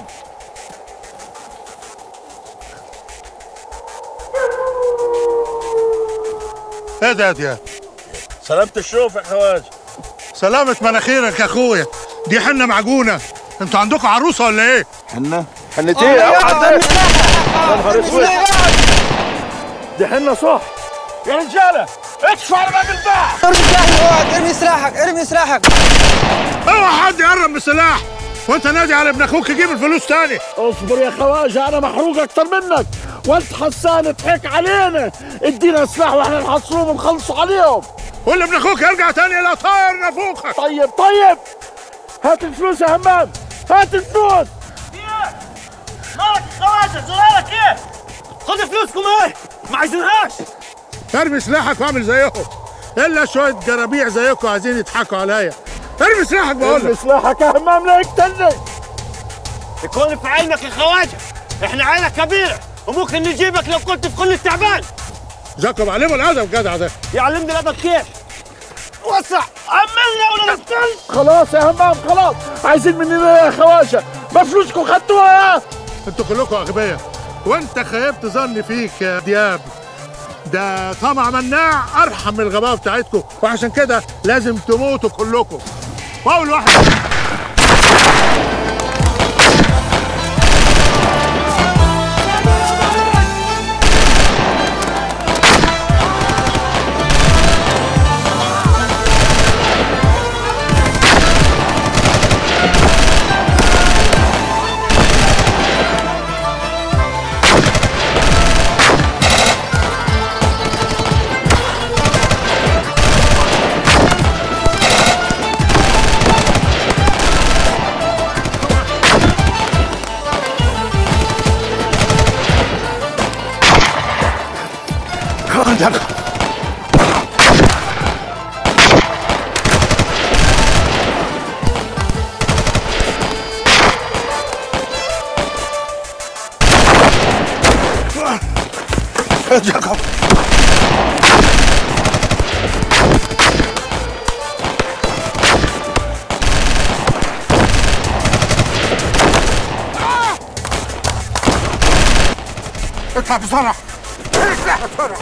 ايه ده يا دياب سلامة الشوف يا خواجه سلامة مناخيرك يا اخويا دي حنة معجونة انتوا عندكم عروسة ولا ايه؟ حنة؟ حنة ايه؟ اوعى يا نهار اسود دي حنة صح يا رجاله ادفع على باب الباب ارمي سلاحك اوعى ارمي سلاحك ارمي سلاحك اوعى حد يقرب من السلاح وانت نادي على ابن اخوك يجيب الفلوس تاني اصبر يا خواجه انا محروق اكتر منك وانت حسان ضحك علينا ادينا سلاح واحنا نحصروهم ونخلصوا عليهم ولا ابن اخوك يرجع تاني الى طاير نافوخك طيب طيب هات الفلوس يا همام هات الفلوس مالك خواجه زرارك ايه؟ خد فلوسكم ايه؟ ما عايزينهاش ارمي سلاحك واعمل زيهم الا شويه جرابيع زيكم عايزين يضحكوا عليا ارمي سلاحك بقول ارمي لك سلاحك يا همام لا يقتلني يكون في عينك يا خواجه احنا عيلة كبيرة وممكن نجيبك لو كنت في كل تعبان جاكم علموا الادب جدع ده يعلمني الادب كيف؟ وسع عملنا ولا نقتل خلاص يا همام خلاص عايزين مننا يا خواجه ما فلوسكم خدتوها انتوا كلكم اغبياء وانت خيبت ظني فيك يا دياب ده طمع مناع ارحم من الغباء بتاعتكم وعشان كده لازم تموتوا كلكم واول واحد جاكوب اطلع بسرعه اطلع بسرعه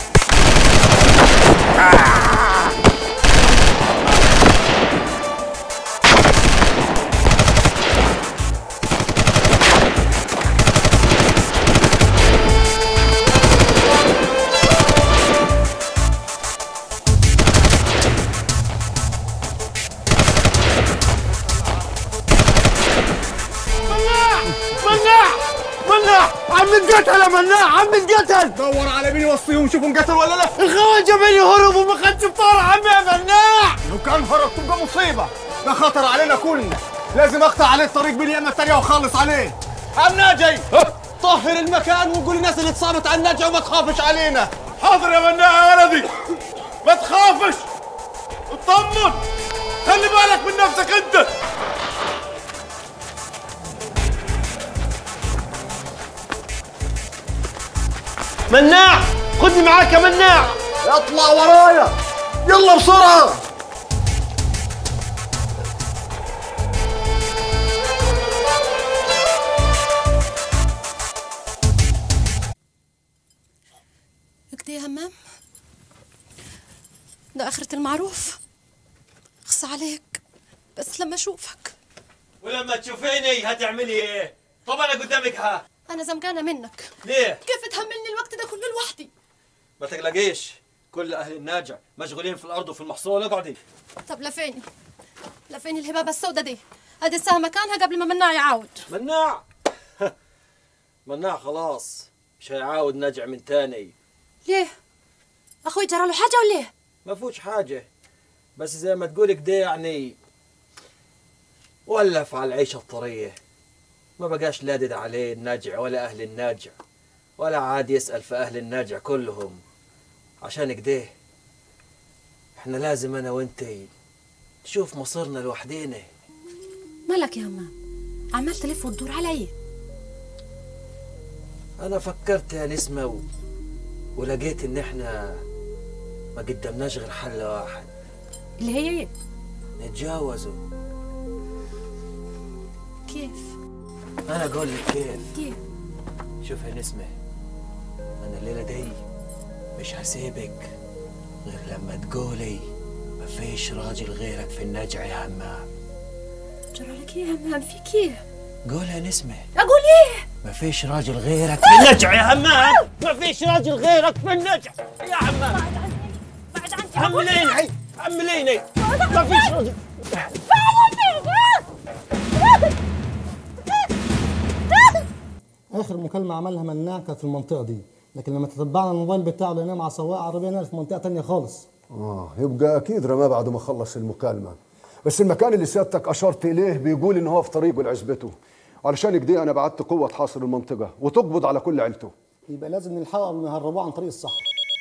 مناع مناع مناع عم نتقتل يا مناع عم نتقتل دور على مين يوصيهم شوفوا انقتل ولا لا الخواجه بيني هرب وما خدش بطار عمي يا مناع لو كان هرب تبقى مصيبة ده خطر علينا كلنا لازم اقطع عليه الطريق باليمة التانية واخلص عليه عم ناجي طهر المكان وقول للناس اللي اتصابت على النجع وما تخافش علينا حاضر يا مناع يا ولدي ما تخافش اطمن خلي بالك من نفسك انت مناع خدني معاك يا مناع اطلع ورايا يلا بسرعة كده يا همام ده آخرة المعروف خص عليك بس لما أشوفك ولما تشوفيني هتعملي ايه؟ طب انا قدامك ها أنا زمجانة منك ليه؟ كيف تهملني الوقت ده كله لوحدي ما تقلقيش كل اهل الناجع مشغولين في الارض وفي المحصول اقعدي طب لفين لفين الهبابة السودة دي هذه الساعة مكانها قبل ما مناع يعاود مناع مناع خلاص مش هيعاود نجع من تاني ليه أخوي جرى له حاجة ولا إيه ما فوش حاجة بس زي ما تقول كده يعني ولف على العيشة الطرية ما بقاش لادد عليه الناجع ولا أهل الناجع ولا عاد يسأل في أهل الناجع كلهم عشان كده احنا لازم أنا وانتي نشوف مصيرنا لوحدينا مالك يا همام عمال تلف وتدور علي أنا فكرت يا نسمة و... ولقيت إن احنا ما قدمناش غير حل واحد اللي هي ايه نتجاوزوا كيف أنا أقول لك كيف كيف شوف يا نسمة أنا الليلة دي مش هسيبك غير لما تقولي ما فيش راجل غيرك في النجع يا همام جرى لك ايه يا همام فيك ايه قول يا نسمة اقول ايه ما فيش راجل غيرك في النجع يا همام ما فيش راجل غيرك في النجع يا همام حمليني حمليني ما فيش راجل اخر مكالمه عملها مناع كانت في المنطقه دي لكن لما تتبعنا الموبايل بتاعه لقيناه مع سواق عربيه نقل في منطقه تانية خالص اه يبقى اكيد رماه بعد ما خلص المكالمه بس المكان اللي سيادتك اشرت اليه بيقول ان هو في طريقه لعزبته علشان كده انا بعت قوه تحاصر المنطقه وتقبض على كل عيلته يبقى لازم نلحقه قبل ما يهربوه عن طريق الصحراء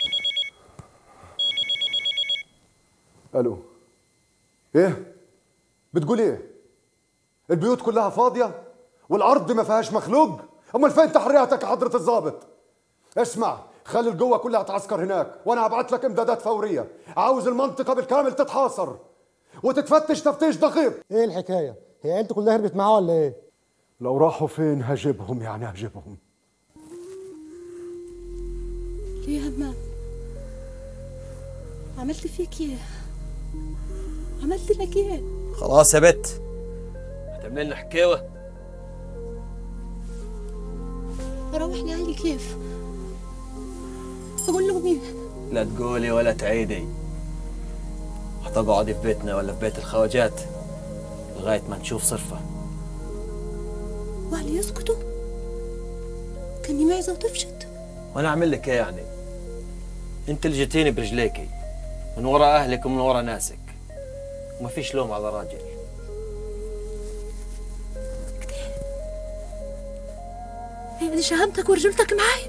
الو ايه بتقول ايه البيوت كلها فاضيه والارض ما فيهاش مخلوق امال فين تحرياتك يا حضره الضابط اسمع خلي القوه كلها تعسكر هناك وانا هبعت لك امدادات فوريه عاوز المنطقه بالكامل تتحاصر وتتفتش تفتيش دقيق ايه الحكايه هي عيلته كلها هربت معاه ولا ايه لو راحوا فين هجيبهم يعني هجيبهم ليه يا همام عملت فيك ايه عملت لك ايه خلاص يا بت هتعمل لنا حكاوة اروح لاهلي كيف اقول لهم ايه لا تقولي ولا تعيدي هتقعدي في بيتنا ولا في بيت الخواجات لغاية ما نشوف صرفة واهلي يسكتوا كاني معزه وتفشت وانا اعمل لك ايه يعني انت اللي جيتيني برجليكي من ورا اهلك ومن ورا ناسك وما فيش لوم على راجل هي دي شهامتك ورجولتك معاي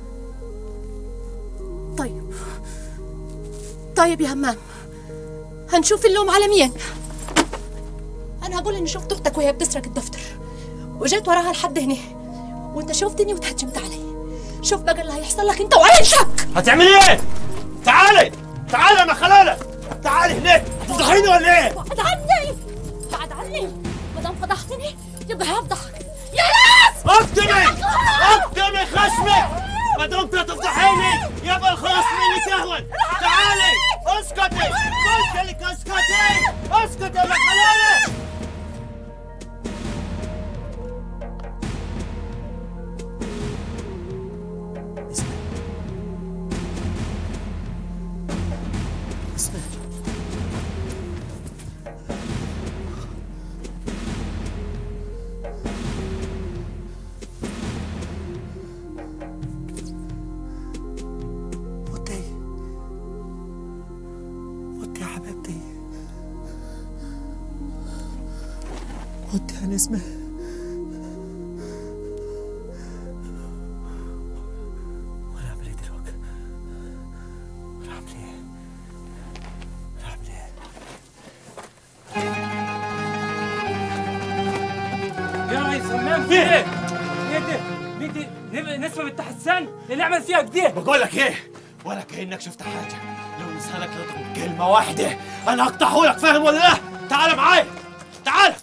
طيب طيب يا همام هنشوف اللوم على مين انا هقول اني شفت اختك وهي بتسرق الدفتر وجيت وراها لحد هنا وانت شفتني وتهجمت علي شوف بقى اللي هيحصل لك انت وعيشك هتعملي ايه؟ تعالي تعالي يا مخلالة تعالي هناك هتفضحيني ولا ايه؟ بعد عني بعد عني ما دام فضحتني يبقى هفضحك يا ناس اقدمي اقدمي خشمك ما دمت تفضحيني يبقى الخلاص منك اهون تعالي اسكتي قلت لك اسكتي اسكتي يا مخلالة موت يا حبيبتي موت يا نسمة وانا اعمل ايه دلوقتي؟ وانا اعمل ايه؟ يا ريس همام في ايه؟ ايه ده؟ ليه دي نب- نسمة بنت حسان اللي عمل فيها كده بقول لك ايه ولا كانك شفت حاجه لو لسانك نطق كلمه واحده انا هقطعه لك فاهم ولا لا تعال معايا تعال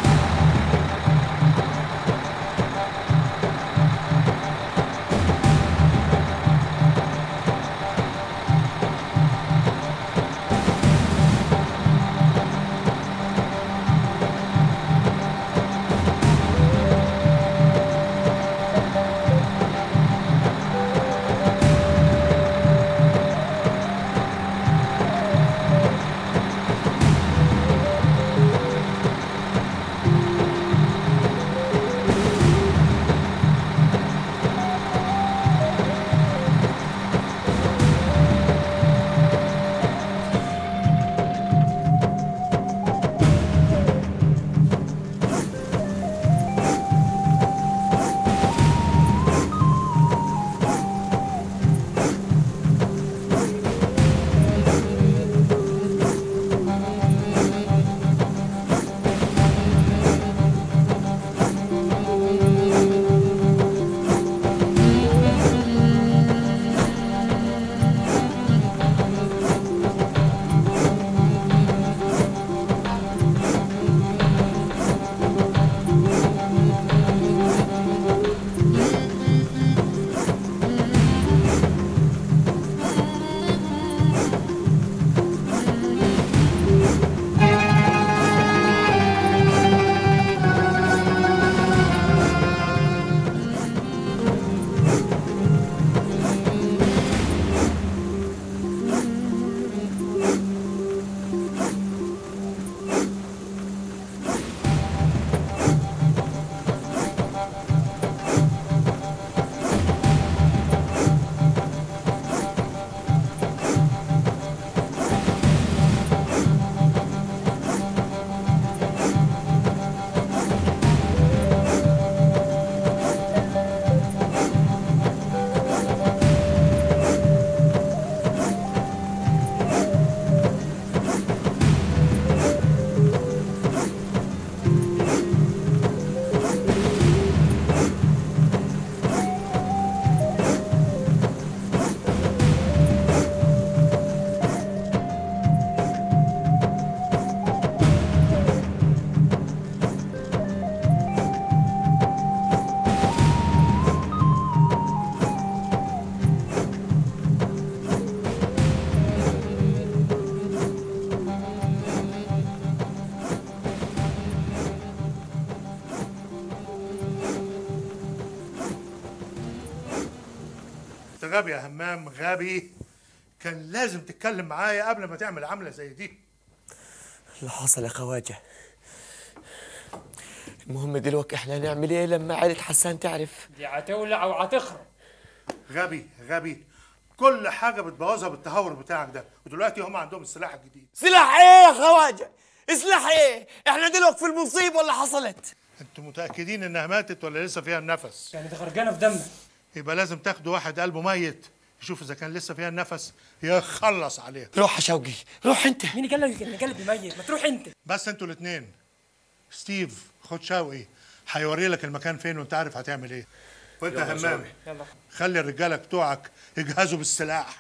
انت غبي يا همام غبي كان لازم تتكلم معايا قبل ما تعمل عملة زي دي اللي حصل يا خواجه المهم دلوقتي احنا هنعمل ايه لما عيلة حسان تعرف دي هتولع وهتخرب غبي غبي كل حاجة بتبوظها بالتهور بتاعك ده ودلوقتي هم عندهم السلاح الجديد سلاح ايه يا خواجه سلاح ايه احنا دلوقتي في المصيبه اللي حصلت انتوا متأكدين انها ماتت ولا لسه فيها النفس يعني دي غرقانه في دم يبقى لازم تاخدوا واحد قلبه ميت يشوف اذا كان لسه فيها النفس يخلص عليها روح يا شوقي روح انت مين قال لك ان قلبي ميت ما تروح انت بس انتوا الاثنين ستيف خد شوقي هيوري لك المكان فين وانت عارف هتعمل ايه وانت يلا يا همام شوقي، يلا خلي الرجاله بتوعك يجهزوا بالسلاح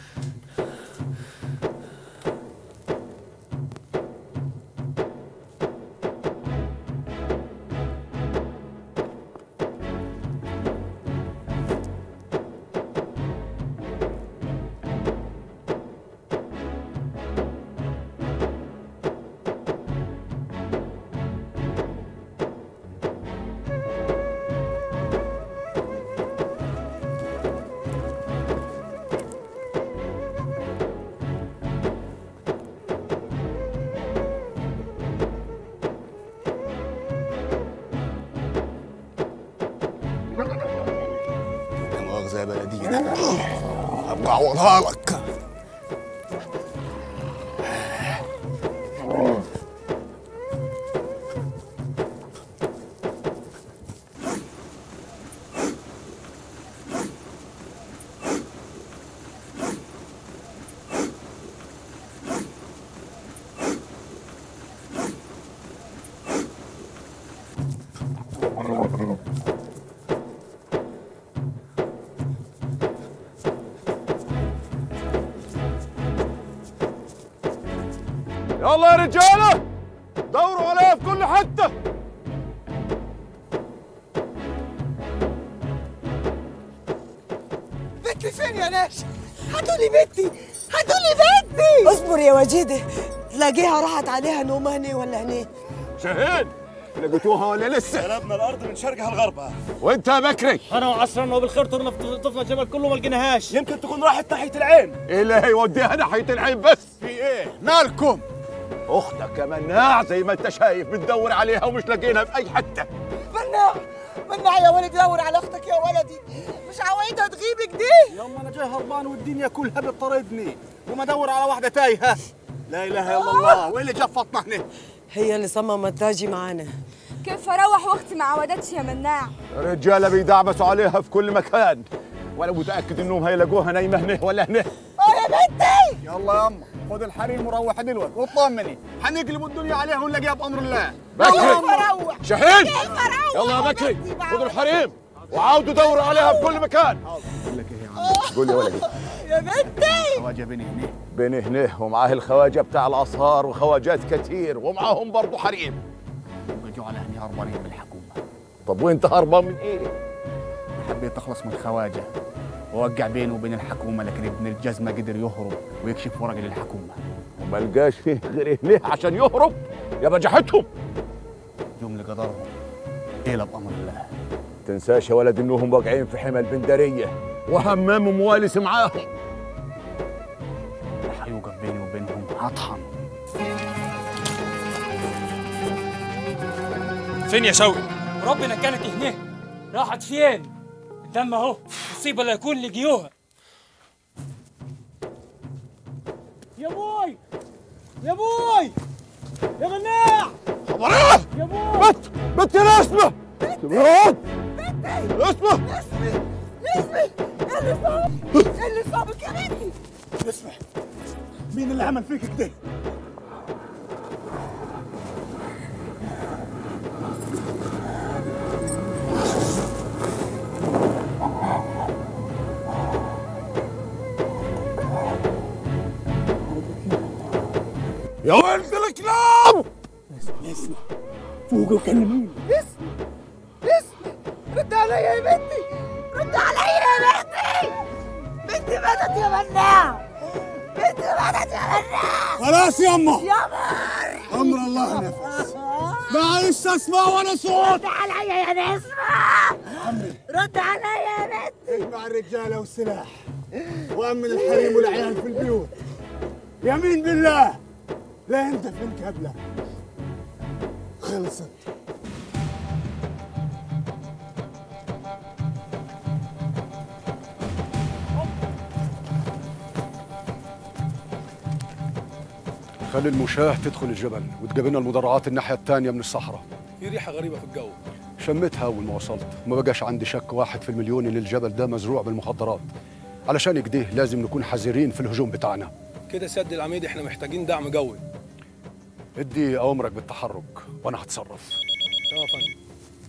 لا مؤاخذة يا بلدينا أبقى أعوضها لك يلا يا رجاله دوروا عليها في كل حته بنتي فين يا ناس؟ هاتولي بنتي هاتولي بنتي اصبر يا وجيده تلاقيها راحت عليها نومه هني ولا هني شاهين لقيتوها ولا لسه؟ قلبنا الارض من شرقها لغربها وانت يا بكري انا وعصرنا وبالخير طرنا طفنا الجبل كله ما لقيناهاش يمكن تكون راحت ناحيه العين ايه اللي هيوديها ناحيه العين بس في ايه مالكم اختك يا مناع زي ما انت شايف بتدور عليها ومش لاقينها في اي حته مناع مناع يا ولد دور على اختك يا ولدي مش عوايدها تغيب كده يما انا جاي هربان والدنيا كلها بتطاردني وما ادور على واحده تايهه لا اله الا الله وايه اللي جفطنا هنا هي اللي صممت تاجي معانا كيف اروح واختي ما عودتش يا مناع رجاله بيدعبسوا عليها في كل مكان وانا متاكد انهم هيلاقوها نايمه هنا ولا هنا اه يا بنتي يلا يما خد الحريم وروح دلوقتي واطمني هنقلب الدنيا عليها ونلاقيها بامر الله بكري روح شاهين يلا يا بكري خدوا الحريم وعاودوا دوروا عليها في كل مكان قول يا ولدي يا بنتي خواجه بني هنا بين هنا ومعاه الخواجه بتاع الاسهار وخواجات كتير ومعاهم برضه حريم رجعوا على هني هربانين من الحكومه طب وانت هربان من ايه؟ حبيت اخلص من الخواجه واوقع بينه وبين الحكومه لكن ابن الجزمه قدر يهرب ويكشف ورقه للحكومه وما لقاش فيه غير هنا عشان يهرب يا بجحتهم يوم لقدرهم قيل بامر الله تنساش يا ولد انهم واقعين في حمى البندريه وهمام موالس معاهم هيوقف بيني وبينهم هطحن فين يا شوقي؟ ربنا كانت هنا راحت فين؟ الدم اهو مصيبه لا يكون لقيوها يا بوي يا بوي يا مناع خبريه يا بوي بت بت يا نسمه تمام نسمه نسمي ايه اللي صاب ايه اللي صابك يا بنتي اسمع مين اللي عمل فيك كده يا ولد الكلاب اسمع فوق وكلميني اسمي اسمي رد عليا يا بنتي رد عليا يا بنتي بنتي ماتت يا مناع بنتي ماتت يا مناع خلاص يما يا امر الله نفس معلش اسمع ولا صوت رد عليا يا نسمة رد عليا يا بنتي اجمع الرجاله والسلاح وامن الحريم والعيال في البيوت يمين بالله لا انت في الكبله خلصت خلي المشاة تدخل الجبل وتقابلنا المدرعات الناحية الثانية من الصحراء في ريحه غريبه في الجو شميتها أول ما وصلت ما بقاش عندي شك واحد في المليون إن الجبل ده مزروع بالمخدرات علشان كده لازم نكون حذرين في الهجوم بتاعنا كده سد العميد احنا محتاجين دعم جوي ادي أوامرك بالتحرك وأنا هتصرف تمام يا فندم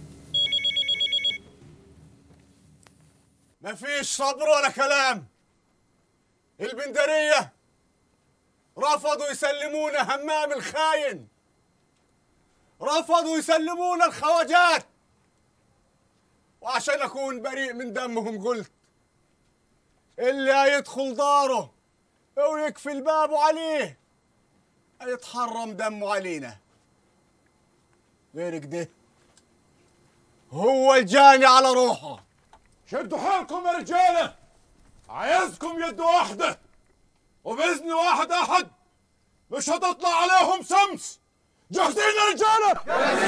مفيش صبر ولا كلام البندرية رفضوا يسلمونا همام الخاين رفضوا يسلمونا الخواجات وعشان أكون بريء من دمهم قلت اللي هيدخل داره ويقفل بابه عليه هيتحرم دمه علينا غير كده هو الجاني على روحه شدوا حيلكم يا رجاله عايزكم يد واحده وباذن واحد احد مش هتطلع عليهم شمس جاهزين يا رجاله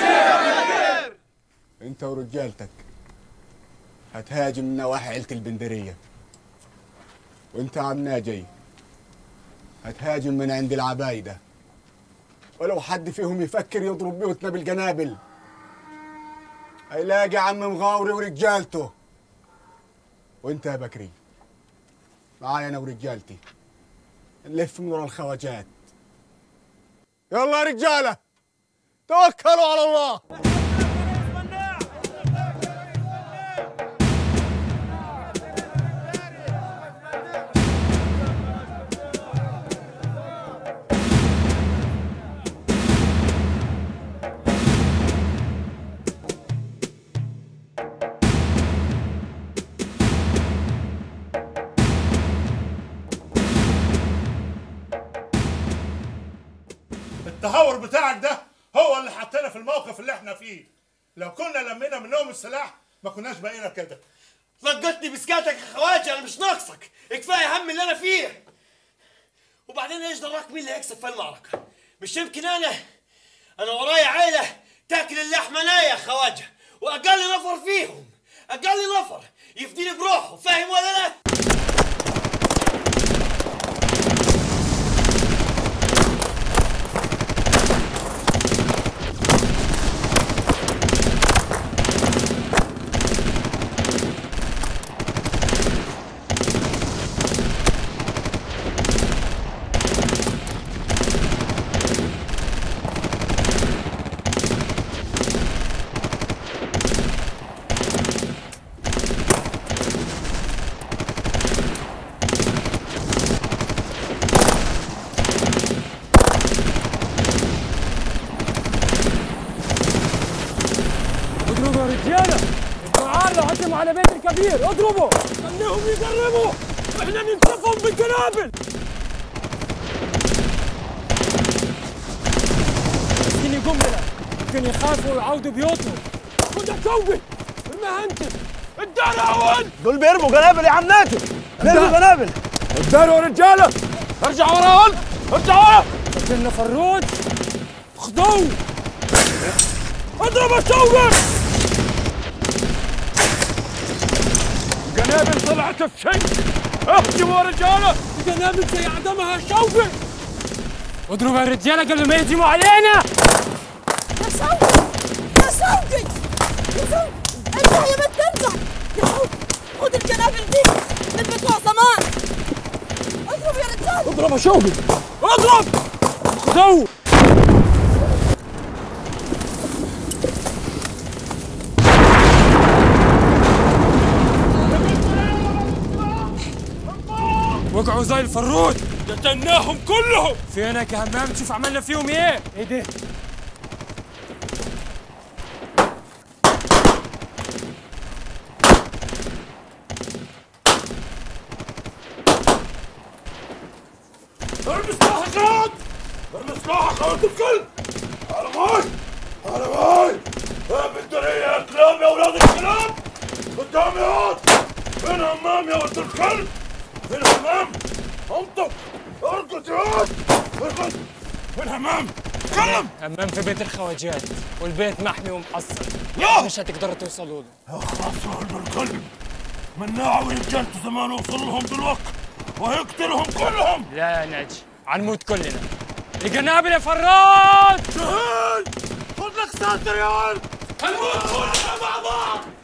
انت ورجالتك هتهاجم من نواحي عيلة البندرية وانت عم ناجي هتهاجم من عند العبايدة ولو حد فيهم يفكر يضرب بيوتنا بالجنابل هيلاقي عم مغاوري ورجالته وانت يا بكري معايا انا ورجالتي نلف من ورا الخواجات يلا يا رجاله توكلوا على الله التهور بتاعك ده هو اللي حطينا في الموقف اللي احنا فيه لو كنا لمينا منهم السلاح ما كناش بقينا كده لقطني بسكاتك يا خواجه انا مش ناقصك كفايه هم اللي انا فيه وبعدين ايش دراك مين اللي هيكسب في المعركه مش يمكن انا انا ورايا عيله تاكل اللحمه نايه يا خواجه واقل نفر فيهم اقل نفر يفديني بروحه فاهم ولا لا اضربوا يا رجاله الدعاء لو هجموا على بيت الكبير اضربوا خليهم يقربوا احنا ننسفهم بالقنابل يمكن يقوم لنا يمكن يخافوا ويعودوا بيوتهم خد يا كوبي ارميها انت الدار اول دول بيرموا قنابل يا عم ناتو بيرموا قنابل الدار يا رجاله ارجع ورا ولد ارجع ورا فكرنا فروج خذوه اضرب الشوقي قنابل طلعت في شيء اهجموا يا رجاله قنابل زي عدمها شوقي اضربوا يا رجاله قبل ما يهجموا علينا يا سوقي يا سوقي يا سوقي ارجع يا بنت ارجع يا سوقي خذ القنابل دي من بتوع زمان اضرب يا رجال اضرب يا شوقي اضرب خذوه وقعوا زي الفروت قتلناهم كلهم فينك يا همام تشوف عملنا فيهم ايه ايه ده ارمي سلاحك يا واد ارمي سلاحك يا ولد الكلب على ماي على ماي يا بالدنيا يا كلاب يا ولاد الكلاب قدامي يا واد فين همام يا ولد الكلب فين همام انطق ارقص يا واد ارقص فين همام تكلم همام في بيت الخواجات والبيت محمي ومحصن لا. مش هتقدروا توصلوا له اخلص يا ولد الكلب مناع ورجالته زمان وصل لهم دلوقتي وهيقتلهم كلهم لا يا ناجي هنموت كلنا القنابل يا فراج شهيد خد لك ساتر يا ولد هنموت كلنا مع بعض